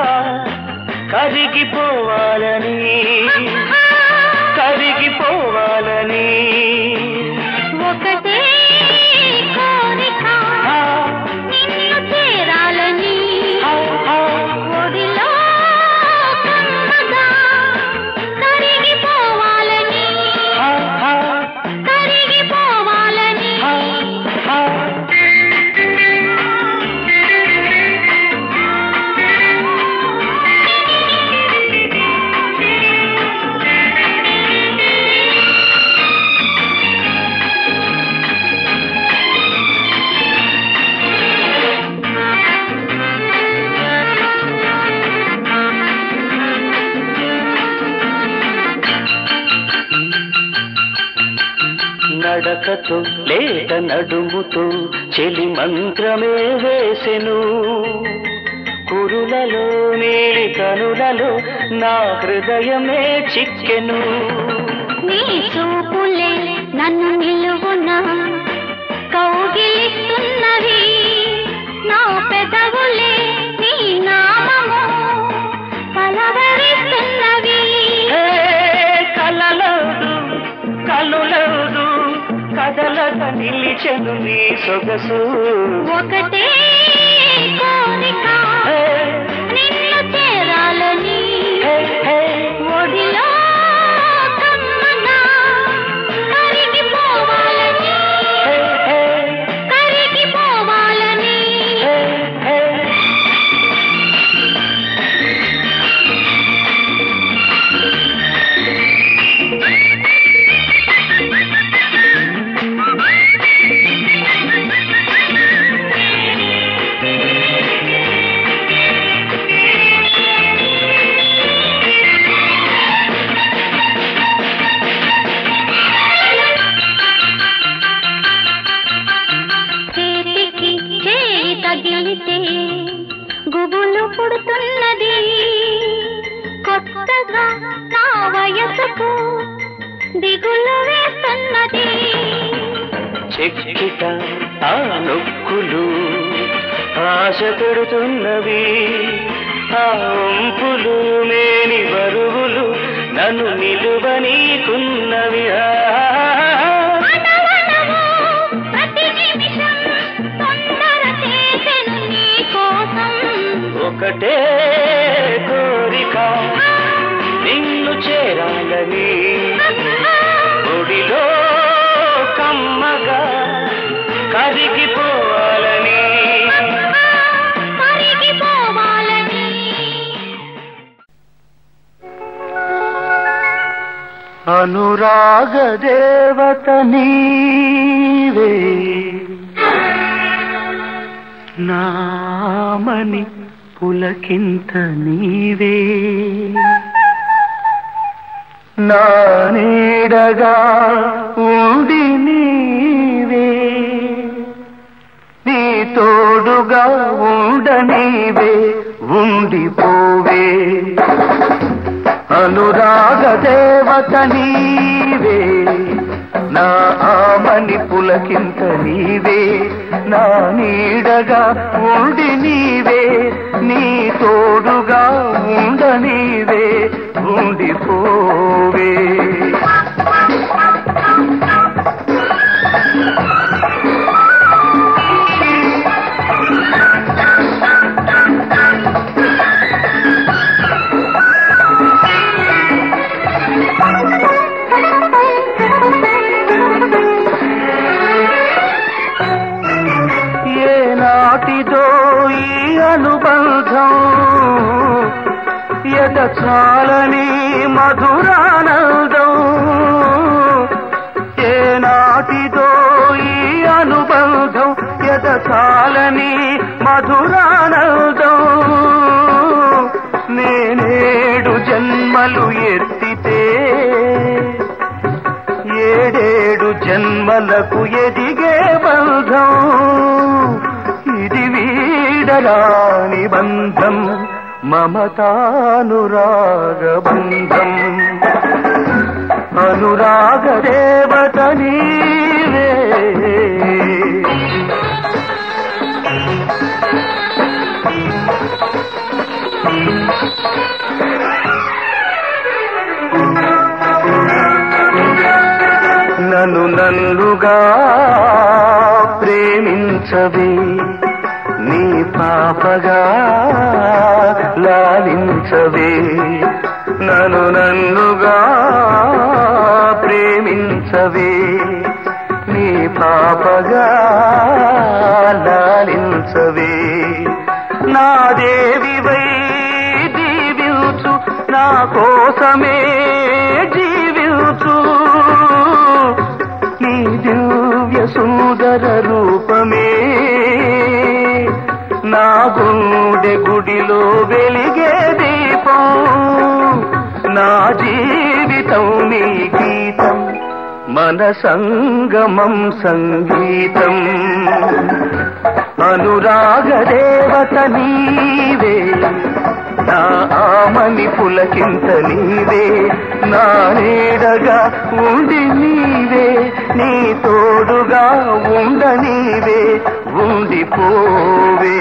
కరిగిపోవాలని కరిగిపోవాలని
ఒకటే కోరిక నిన్ను చేరాలని ఒడిలో కమ్మగా కరిగిపోవాలని కరిగిపోవాలని
నడకతో లేత నడుముతో చెలి మంత్రమే వేసెను కురులలో నీలి కనులలో నా హృదయమే చిక్కెను
నీ చూపులే నన్ను నిలువున కౌగిలిస్తున్నవి నా పెదవులే నీ నామము పలవరిస్తున్నవి
హే, కలలదు కలులదు కదలక నిలిచెను నీ సొగసు
ఒకటే కోరిక
హే,
నిన్ను చేరాలని
హే, హే.
ఒడిలో కమ్మగా కరిగిపోవాలని
హే, హే,
కరిగిపోవాలని
హే, హే.
చేతికి చేయి తగిలితే గుబులు పుడుతున్నది కొత్తగా నా వయసుకు దిగులు వేస్తున్నది
చెక్కిట ఆ నొక్కులు ఆశ పెడుతున్నవి ఆ ఒంపులు మేని బరువులు నన్ను నిలువనీకున్నవి ఆ
మనవనము ప్రతి నిమిషం తొందర చేసెను నీ కోసం
ఒకటే కోరిక నిన్ను చేరాలని ఒడిలో కమ్మగా కరిగిపోవాలని
కరిగిపోవాలని
అనురాగ దేవత నీవే నామని పులకింత నీవే నా నీడగా ఉండి నీవే నీ తోడుగా ఉండ నీవే ఉండిపోవే అనురాగ దేవత నీవే నా ఆమని పులకింత నీవే నా నీడగా ఉండి నీవే నీ తోడుగా ఉండ నీవే ఉండిపోవే ఏ నాటిదో ఈ అనుబంధం ఎద చాలని మధురానందం ఏ నాటిదో ఈ అనుబంధం ఎద చాలని మధురానందం నేనేడు జన్మలు ఎత్తితే ఏడేడు జన్మలకు ఎదిగే బంధం ఇది వీడరాని బంధం మమతానురాగ బంధం అనురాగ దేవత నీవే నన్ను నన్నుగా ప్రేమించవే నీ పాపగా లాలించవే నన్ను నన్నుగా ప్రేమించవే నీ పాపగా లాలించవే నా దేవివై దీవించు నా కోసమే జీవించు నీ దివ్య సుందర రూపమే నా గుండె గుడిలో వెలిగే దీపం నా జీవితం నీ గీతం మన సంగమం సంగీతం అనురాగ దేవత నీవే నా ఆమని పులకింత నీవే నా నీడగా ఉండి నీవే నీ తోడుగా ఉండ నీవే ఉండిపోవే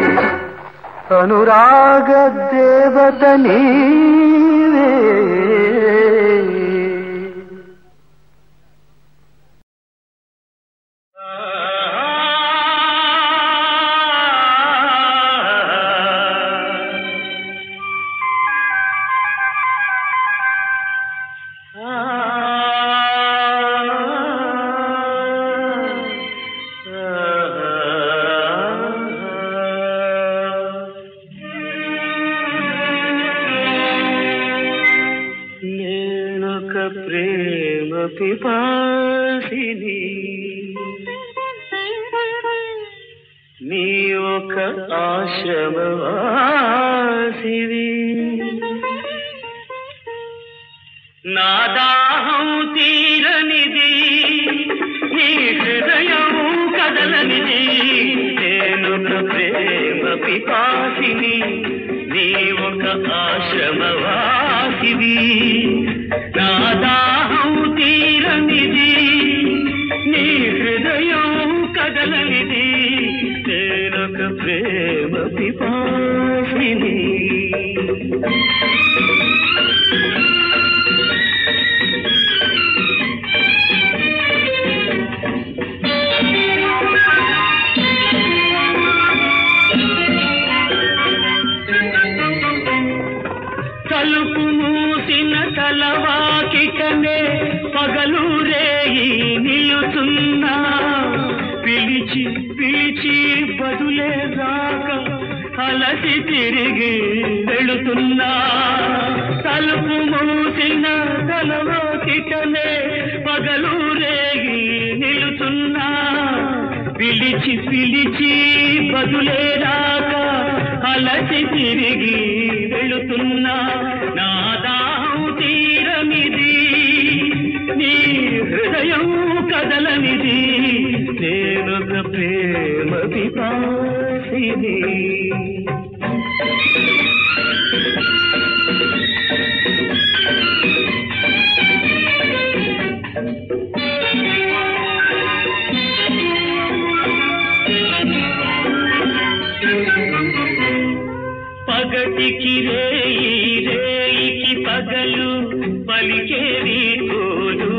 అనురాగ దేవత నీవే నేనొక ప్రేమ పిపాసిని నీ ఒక ఆశ్రమవాసివి నా దాహం తీరనిది నీ హృదయం కదలనిది నేనొక ప్రేమ పిపాసిని నీ ఒక ఆశ్రమవాసివి నా దాహం తీరనిది నీ హృదయం కదలనిది నేనొక ప్రేమ పిపాసిని తలుపు మూసిన తలవాకిటనే పగలు రేయి నిలుతున్నా పిలిచి పిలిచి బదులే రాక అలసి తిరిగి వెళుతున్నా తలుపు మూసిన తలవో కిటనే పగలు రేగి నిలుతున్నా పిలిచి పిలిచి బదులే రాక అలసి తిరిగి వెళుతున్నా నా దాహం తీరమిది నీ హృదయం కదలనిది నేనొక ప్రేమ పిపాసిని పగటికి రేయి రేయికి పగలు పలికేవి తోలు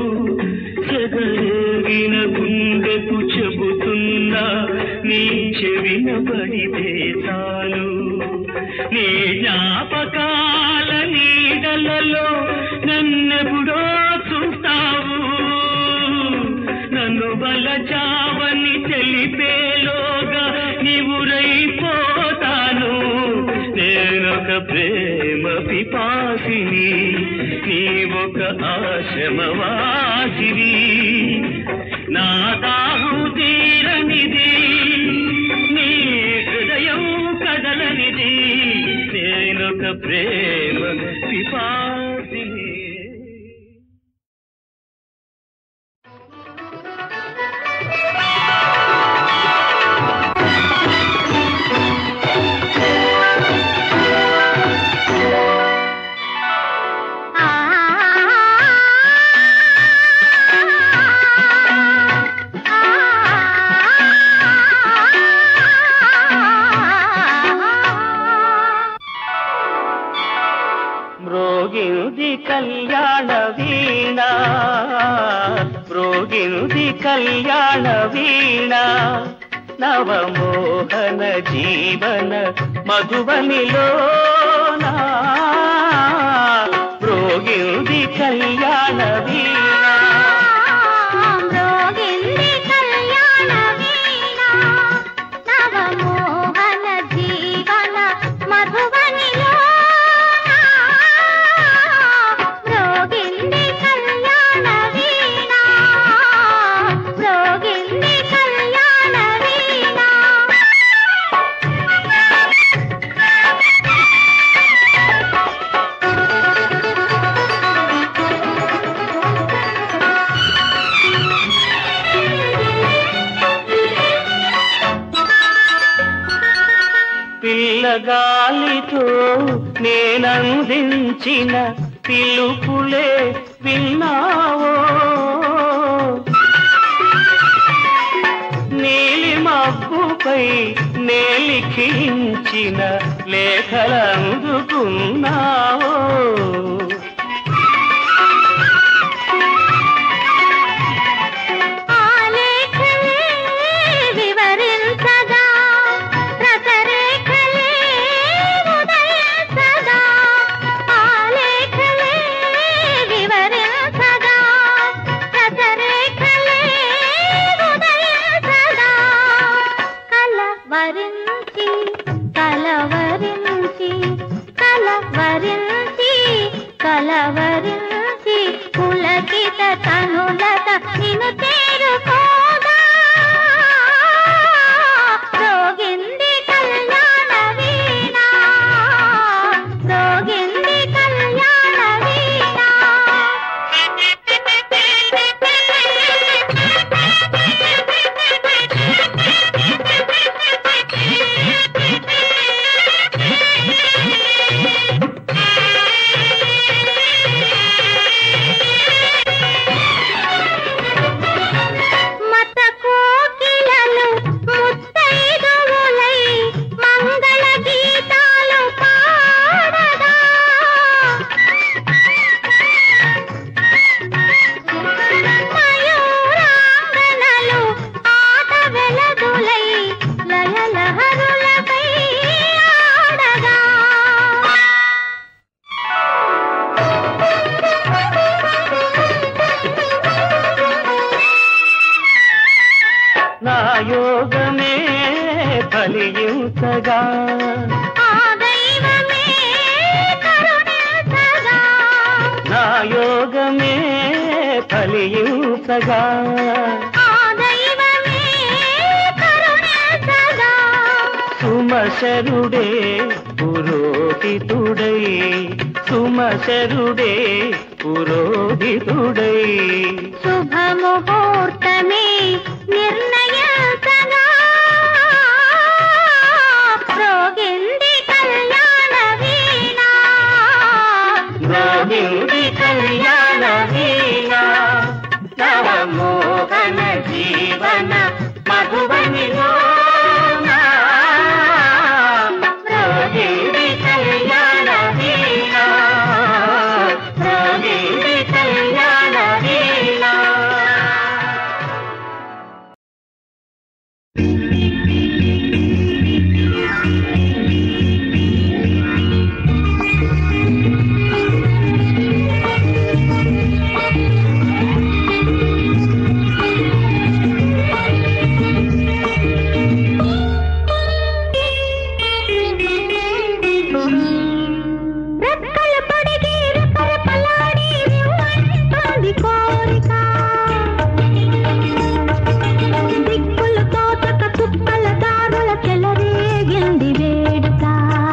చెదరేగిన గుండెకు చెబుతున్నా నీ చెవిన పడితే చాలు నీ జ్ఞాపకాల నీడలలో నన్నెప్పుడో చూస్తావు నన్ను బలచావని తెలిపేలోగా నీవురైపోతాను నేనొక ప్రేమ పిపాసిని నీవొక ఆశ్రమవాసిని నా దాహం తీరనిది నీ హృదయం కదలనిది నేనొక ప్రేమ పిపాసిని మ్రోగినుది కళ్యాణ వీణ మ్రోగినుది కళ్యాణ వీణ నవమోహన జీవన మధువనిలో మ్రోగినుది కళ్యాణ వీణ
మ్రోగింది కళ్యాణ వీణ నవమోహన జీవన మధువనిలో మ్రోగింది కళ్యాణ వీణ మ్రోగింది కళ్యాణ వీణ
పిల్లగాలితో నేనందించిన పిలుపులే విన్నావో నీలి మబ్బుపై నేలిఖించిన లేఖలందుకున్నావో
ఆలేఖలే వివరించగా రసరేఖలే ఉదయించగా ఆలేఖలే వివరించగా రసరేఖలే ఉదయించగా కలవరించి కలవరించి కలవరించి కలవరించి పులకిత తనులత నిన్ను చేరుకోగా రోగింది కళ్యాణ వీణ రోగింది కళ్యాణ వీణ
యోగమే ఫలించగా
ఆ దైవమే కరుణించగా
నా యోగమే ఫలించగా
ఆ దైవమే కరుణించగా
సుమశరుడే పురోహితుడై సుమశరుడే పురోహితుడై
శుభముహూర్తమే నిర్ణయించగా ప్రోగింది కళ్యాణ వీణ
రోహిణి కళ్యాణ వీణ నవమోహన జీవన మధువని రోహిణి కళ్యాణ వీణ రోహిణి కళ్యాణ వీణ
రెక్కలు పొడిగి రెపరెపలాడి రివ్వంటుంది కోరిక దిక్కులు తోచక చుక్కల దారుల చెలరేగింది వేడుక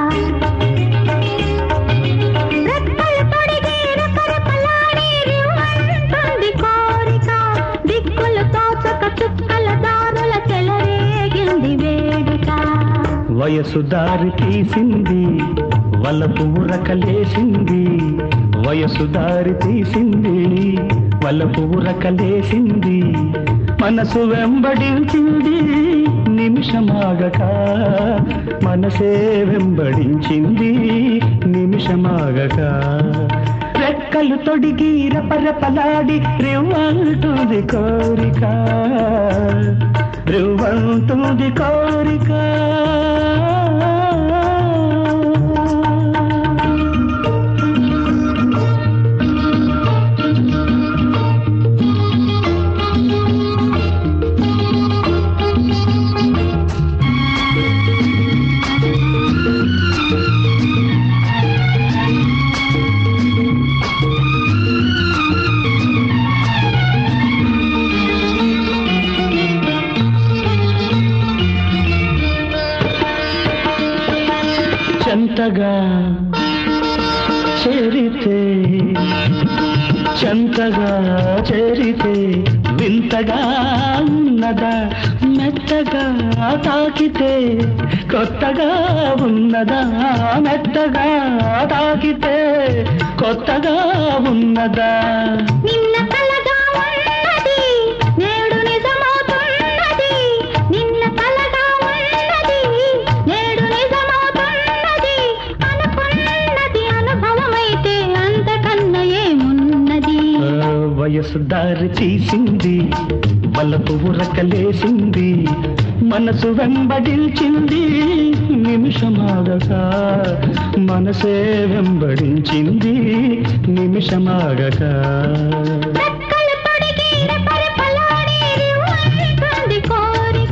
రెక్కలు పొడిగి రెపరెపలాడి రివ్వంటుంది కోరిక దిక్కులు తోచక చుక్కల దారుల చెలరేగింది వేడుక
వయసు దారి తీసింది వలపు ఉరకలేసింది వయసు దారి తీసింది వలపు ఉరకలేసింది మనసు వెంబడించింది నిమిషమాగక మనసే వెంబడించింది నిమిషమాగక రెక్కలు తొడిగి రపరపలాడి రివ్వంటుంది కోరిక రివ్వంటుంది కోరిక చెంతగా చేరితే చెంతగా చేరితే వింతగా ఉన్నదా మెత్తగా తాకితే కొత్తగా ఉన్నదా మెత్తగా తాకితే కొత్తగా ఉన్నదా
నిన్న కలగా ఉన్నది నేడు నిజమవుతున్నది నిన్న కలగా ఉన్నది నేడు నిజమవుతున్నది అనుకున్నది అనుభవమైతే అంతకన్నా ఏమున్నది
ఆ, వయసు దారి తీసింది బలపు ఉరకలేసింది మనసు వెంబడించింది నిమిషమాగక మనసే వెంబడించింది నిమిషమాగక
రెక్కలు తొడిగి రెపరెపలాడి రివ్వంటుంది కోరిక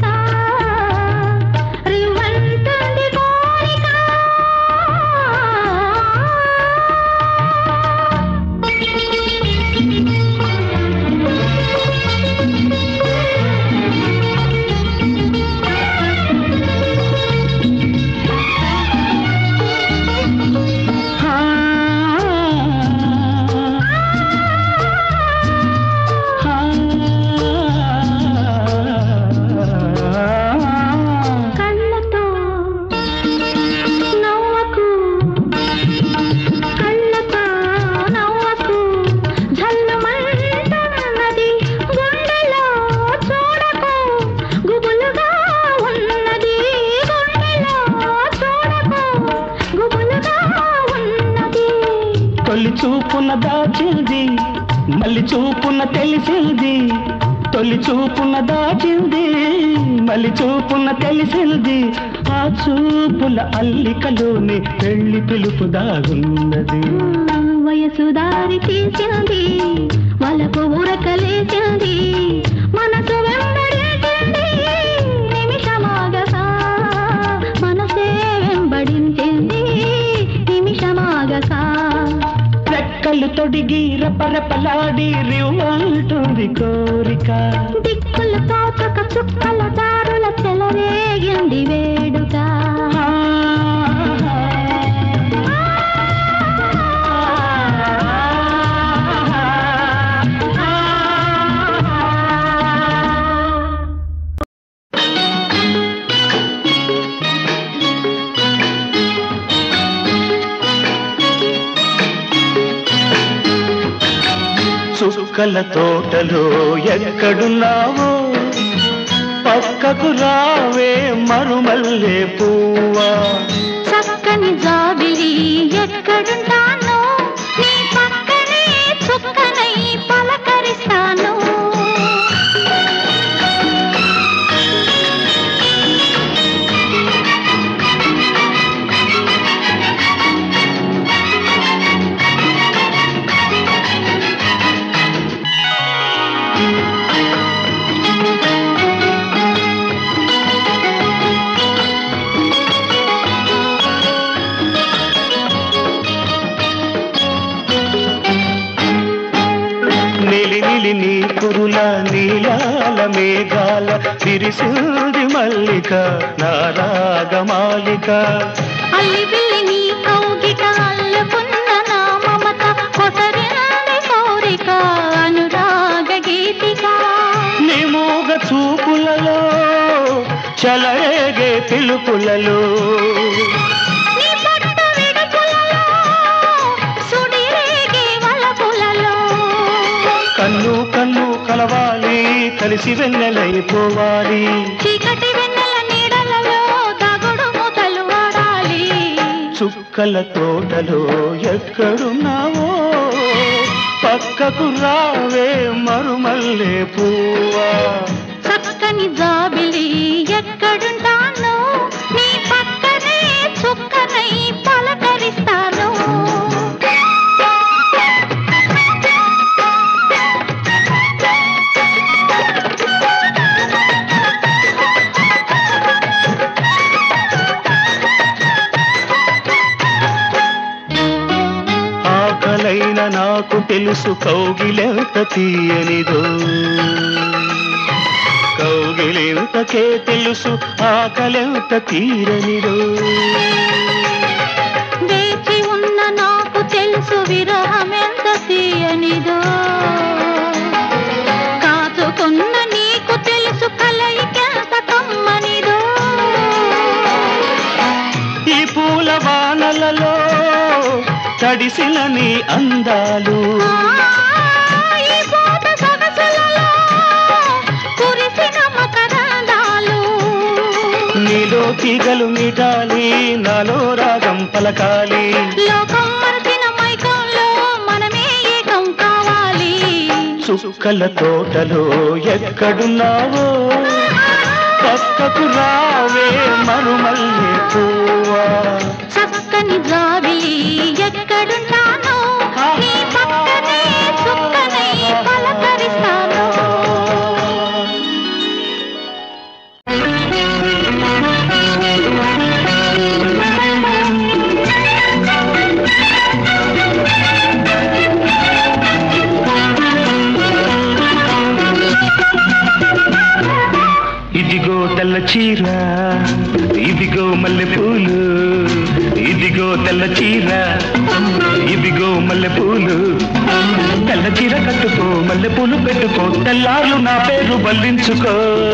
రివ్వంటుంది కోరిక కళ్ళతో నవ్వకు కళ్ళతో నవ్వకు జల్లుమంటున్నది గుండెలో చూడకు గుబులుగా ఉన్నది గుండెలో చూడకు గుబులుగా ఉన్నది
తొలి చూపున దాచింది మళ్ళీ చూపున తెలిసింది తొలి చూపున దాచింది మళ్ళీ చూపున తెలిసింది ఆ చూపుల అల్లికలోని పెళ్లి పిలుపు దాగున్నది
వయసు దారి తీసింది వలకు ఉరకలేసింది మనసు వెంబడించింది
తొడిగి రెపరెపలాడి రివ్వంటుంది కోరిక
దిక్కుల తోచక చుక్కల దారుల చెలరేగింది వేడుక
చుక్కల తోటలో ఎక్కడున్నావో పక్కకు రావే మరుమల్లే పువ్వా
చక్కని జాబిలి ఎక్కడుంటానో నీ పక్కనే చుక్కనై పలకరిస్తాను
నిలి నిలి నీ కురుల నీలాల మేఘాల విరిసింది మల్లిక నారాగమాలిక
అల్లి బిల్లి నీ కౌగిట అల్లుకున్న నా మమత కొసరింది కోరిక అనురాగ గీతిక
నీ మూగ చూపులలో చలరేగే పిలుపులలో
నీ పట్టు విడుపులలో సుడిరేగే వలపులలో
కన్ను కన్ను కలవాలి కలిసి వెన్నెలైపోవాలి
చీకటి వెన్నెల నీడలలో దాగుడు మూతలు వాడాలి
చుక్కల తోటలో ఎక్కడున్నావో పక్కకు రావే మరుమల్లే పువ్వా
చక్కని జాబిలి ఎక్కడుంటానో నీ పక్కనే చుక్కనై పలకరిస్తాను
ఆకలైన నాకు తెలుసు కౌగిలెంత తీయనిదో కౌగిలెంతకే తెలుసు ఆకలెంత తీరనిదో
వేచి ఉన్న నాకు తెలుసు విరహమెంత తీయనిదో కాచుకున్న నీకు తెలుసు కలయికెంత కమ్మనిదో
ఈ పూల వానలలో తడిసిన నీ అందాలు
ఈ పూట సొగసులలో కురిసిన మకరందాలు
నీలో తీగలు మీటాలి నాలో రాగం పలకాలి
లోకం మరచిన మైకంలో మనమే ఏకం కావాలి
చుక్కల తోటలో ఎక్కడున్నావో పక్కకు రావే మరుమల్లే పువ్వా
చక్కని జాబిలి ఎక్కడుంటానో నీ పక్కనే చుక్కనై పలకరిస్తాను
ఇదిగో తెల్ల చీర ఇదిగో మల్లె పూలు ఇదిగో తెల్ల చీర ఇదిగో మల్లె పూలు తెల్ల చీర కట్టుకో మల్లె పూలు పెట్టుకో తెల్లార్లు నా పేరు బల్లించుకో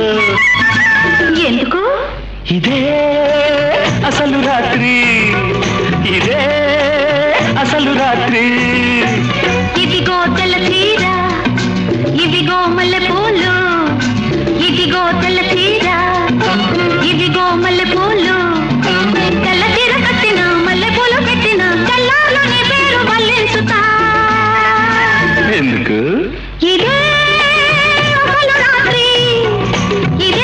ఎందుకు
ఇదే అసలు రాత్రి ఇదే అసలు రాత్రి
ఇదిగో తెల్ల చీర ఇదిగో మల్లె పూలు ఇదిగో తెల్ల చీర ఇదిగో మల్లె పూలు తెల్ల చీర కట్టిన మల్లె పూలు పెట్టిన తెల్లార్లు నీ పేరు వల్లించుతా
ఎందుకు
ఇదే అసలు రాత్రి ఇదే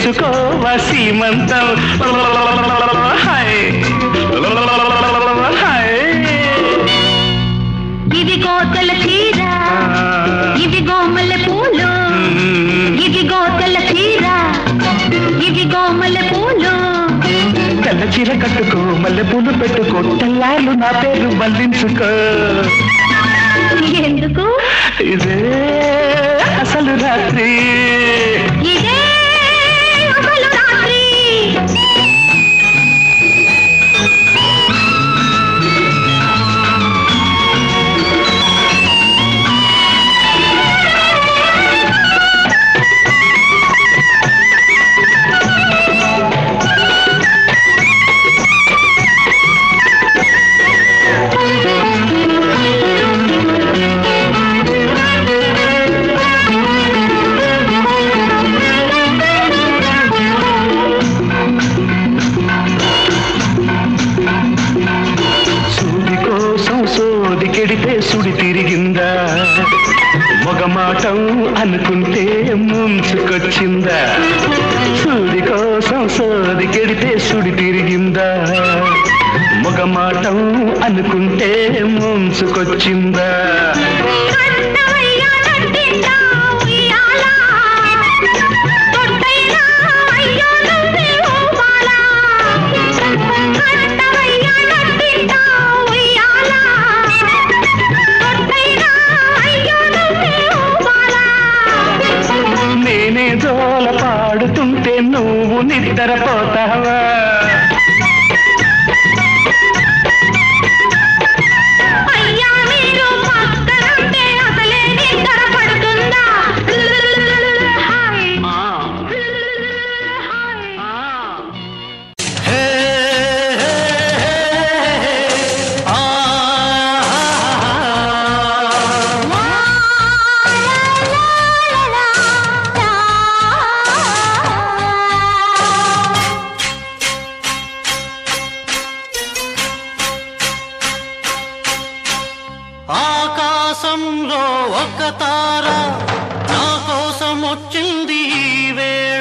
చేసుకోవా సీమంతం హాయ్ హాయ్
ఇదిగో తెల్ల చీర ఇదిగో మల్లె పూలు ఇదిగో తెల్ల చీర ఇదిగో మల్లె పూలు
తెల్ల చీర కట్టుకో మల్లె పూలు పెట్టుకో తెల్లార్లు నా పేరు మళ్ళించుకో
ఎందుకు
ఇదే అసలు రాత్రి
ఇదే అసలు రాత్రి
సూది కోసం సోది కెడితే సుడి తిరిగిందా మొగమాటం అనుకుంటే ముంచుకొచ్చిందా సూది కోసం సోది కెడితే సుడి తిరిగిందా మొగమాటం అనుకుంటే ముంచుకొచ్చిందా
కట్టవయ్యా కట్టిందా ఉయ్యాల. తొట్టైనా అయ్యో నువ్వే ఊపాల. కట్టవయ్యా కట్టిందా ఉయ్యాల. తొట్టైనా అయ్యో నువ్వే ఊపాల.
నేనే జోల పాడుతుంటే నువ్వు నిద్రపోతావా
అయ్యా మీరు పక్కనుంటే అసలే నిద్ర పడుతుందా హాయ్ హాయ్
ఆకాశంలో ఒక తార నా కోసం వచ్చింది ఈ వేళ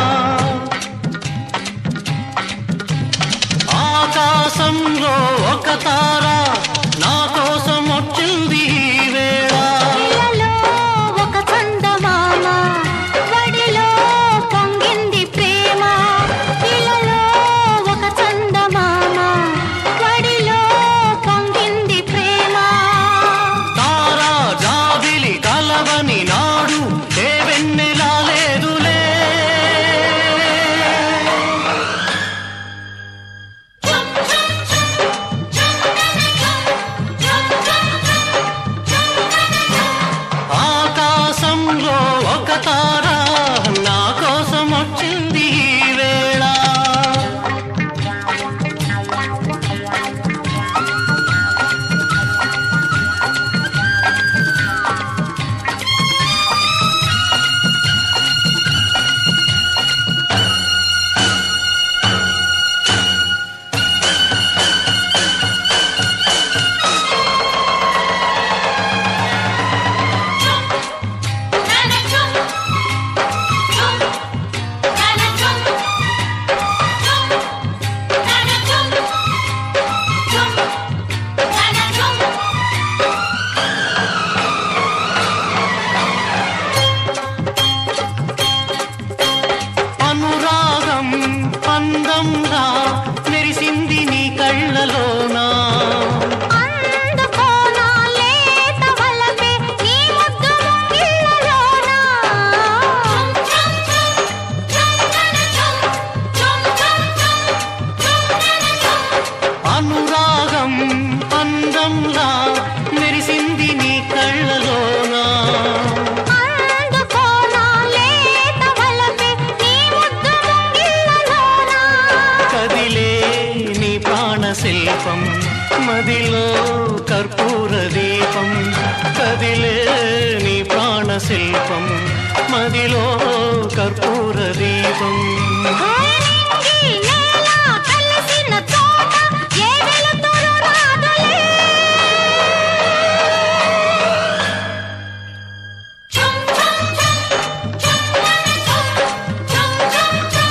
ఆకాశంలో ఒక తార నా కోసం వచ్చింది ఈ వేళ
ఇలలో ఒక చందమామ వడిలో పొంగింది ప్రేమ ఇలలో ఒక చందమామ వడిలో పొంగింది ప్రేమ
తారా జాబిలి కలవని నాడు ఏ వెన్నెలా లేదులే ఆకాశంలో ఒక తార నా కోసం వచ్చింది ఈ వేళ అనురాగం పందంగా మెరిసింది నీ కళ్ళలోనా
అందుకోనా లేత వలపే నీ ముద్దు ముంగిళ్ళలోనా
అనురాగం పందంలా మెరిసింది నీ కళ్ళలోనా
అందుకోనా లేత వలపే నీ ముద్దు ముంగిళ్ళలోనా
కదిలే నీ ప్రాణ శిల్పం మదిలో కర్పూర దీపం కదిలే నీ ప్రాణ శిల్పం మదిలో కర్పూర దీపం
నింగి నేల కలిసిన చోట ఏ వెలుతురు రాదులే చం చం చం చం చం చం చం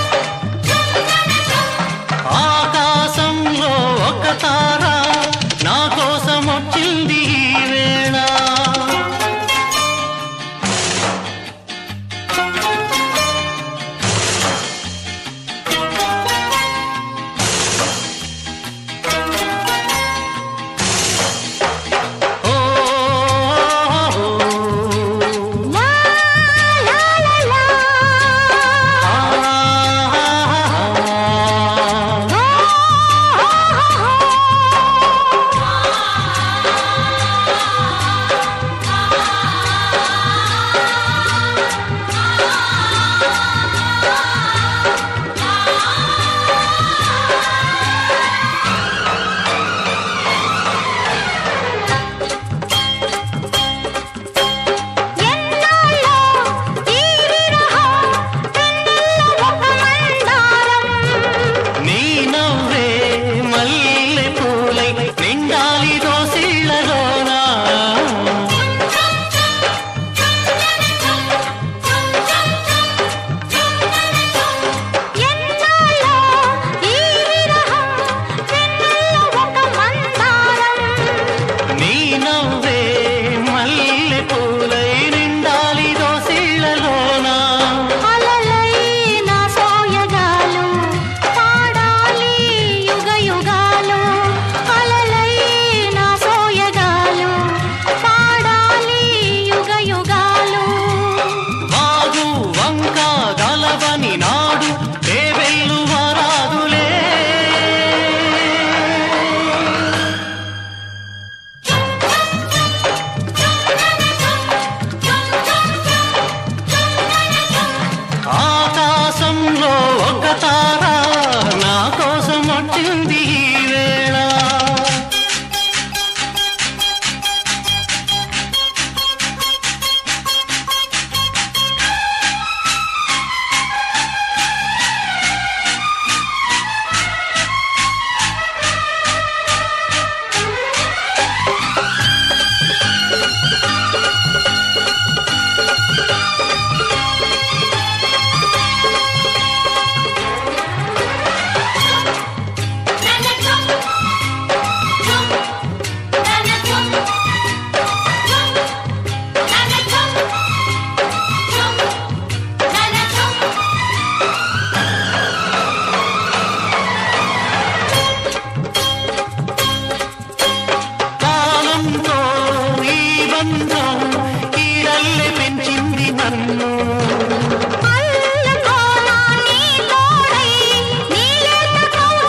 నన్ను
అల్లుకోనా నీ తోడై నీలేత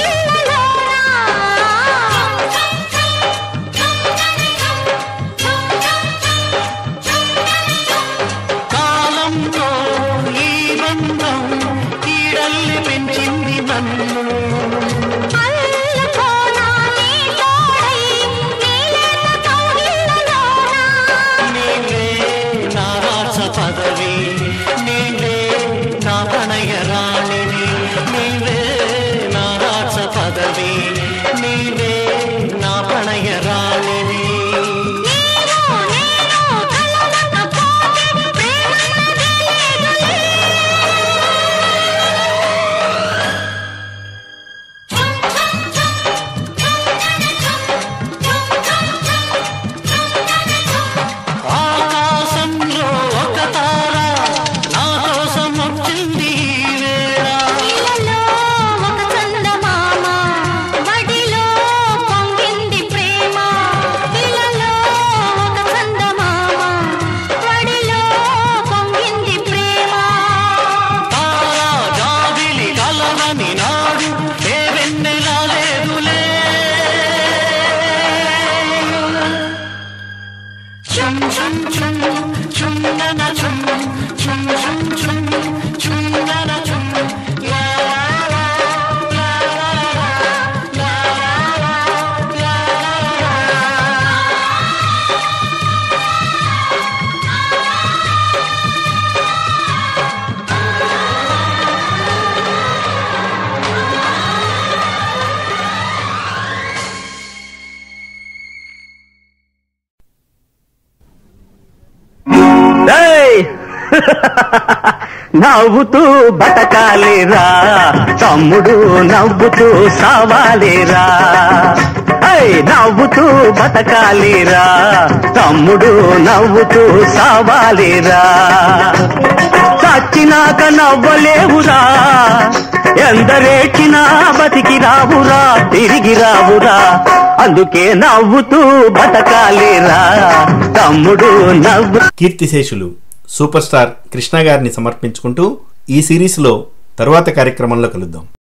కాలంలో ఈ బంధం కీడల్ని పెంచింది నన్ను
అల్లుకోనా నీ తోడై నీలేత
నీవే నా రాస పదవి నీవే నా ప్రణయ రాణిని నీవే నా రాస పదవి నీవే నా ప్రణయ రాణిని ఆకాశంలో ఒక తార నా కోసం వచ్చింది ఈ వేళ
నీలలో ఒక చందమామ వడిలో పొంగింది ప్రేమ నీలలో ఒక చందమామ వడిలో పొంగింది ప్రేమ
తారా జాబిలి కలవని నాడు ఏ వెన్నెలా లేదులే చుమ్ చుమ్ చుమ్ చున్నన చుమ్ చుమ్ చుమ్ చుమ్ చున్నన చుమ్ లా లా లా లా లా లా లా
ఏయ్! నవ్వుతూ బతకాలిరా తమ్ముడు నవ్వుతూ సావాలిరా ఏయ్! నవ్వుతూ బతకాలిరా తమ్ముడు నవ్వుతూ సావాలిరా చచ్చినాక నవ్వలేవురా ఎందరేచినా బతికి రావురా తిరిగి రావురా అందుకే నవ్వుతూ బతకాలిరా తమ్ముడు నవ్వు
కీర్తిశేషులు సూపర్ స్టార్ కృష్ణ గారిని సమర్పించుకుంటూ ఈ సిరీస్లో తరువాత కార్యక్రమంలో కలుద్దాం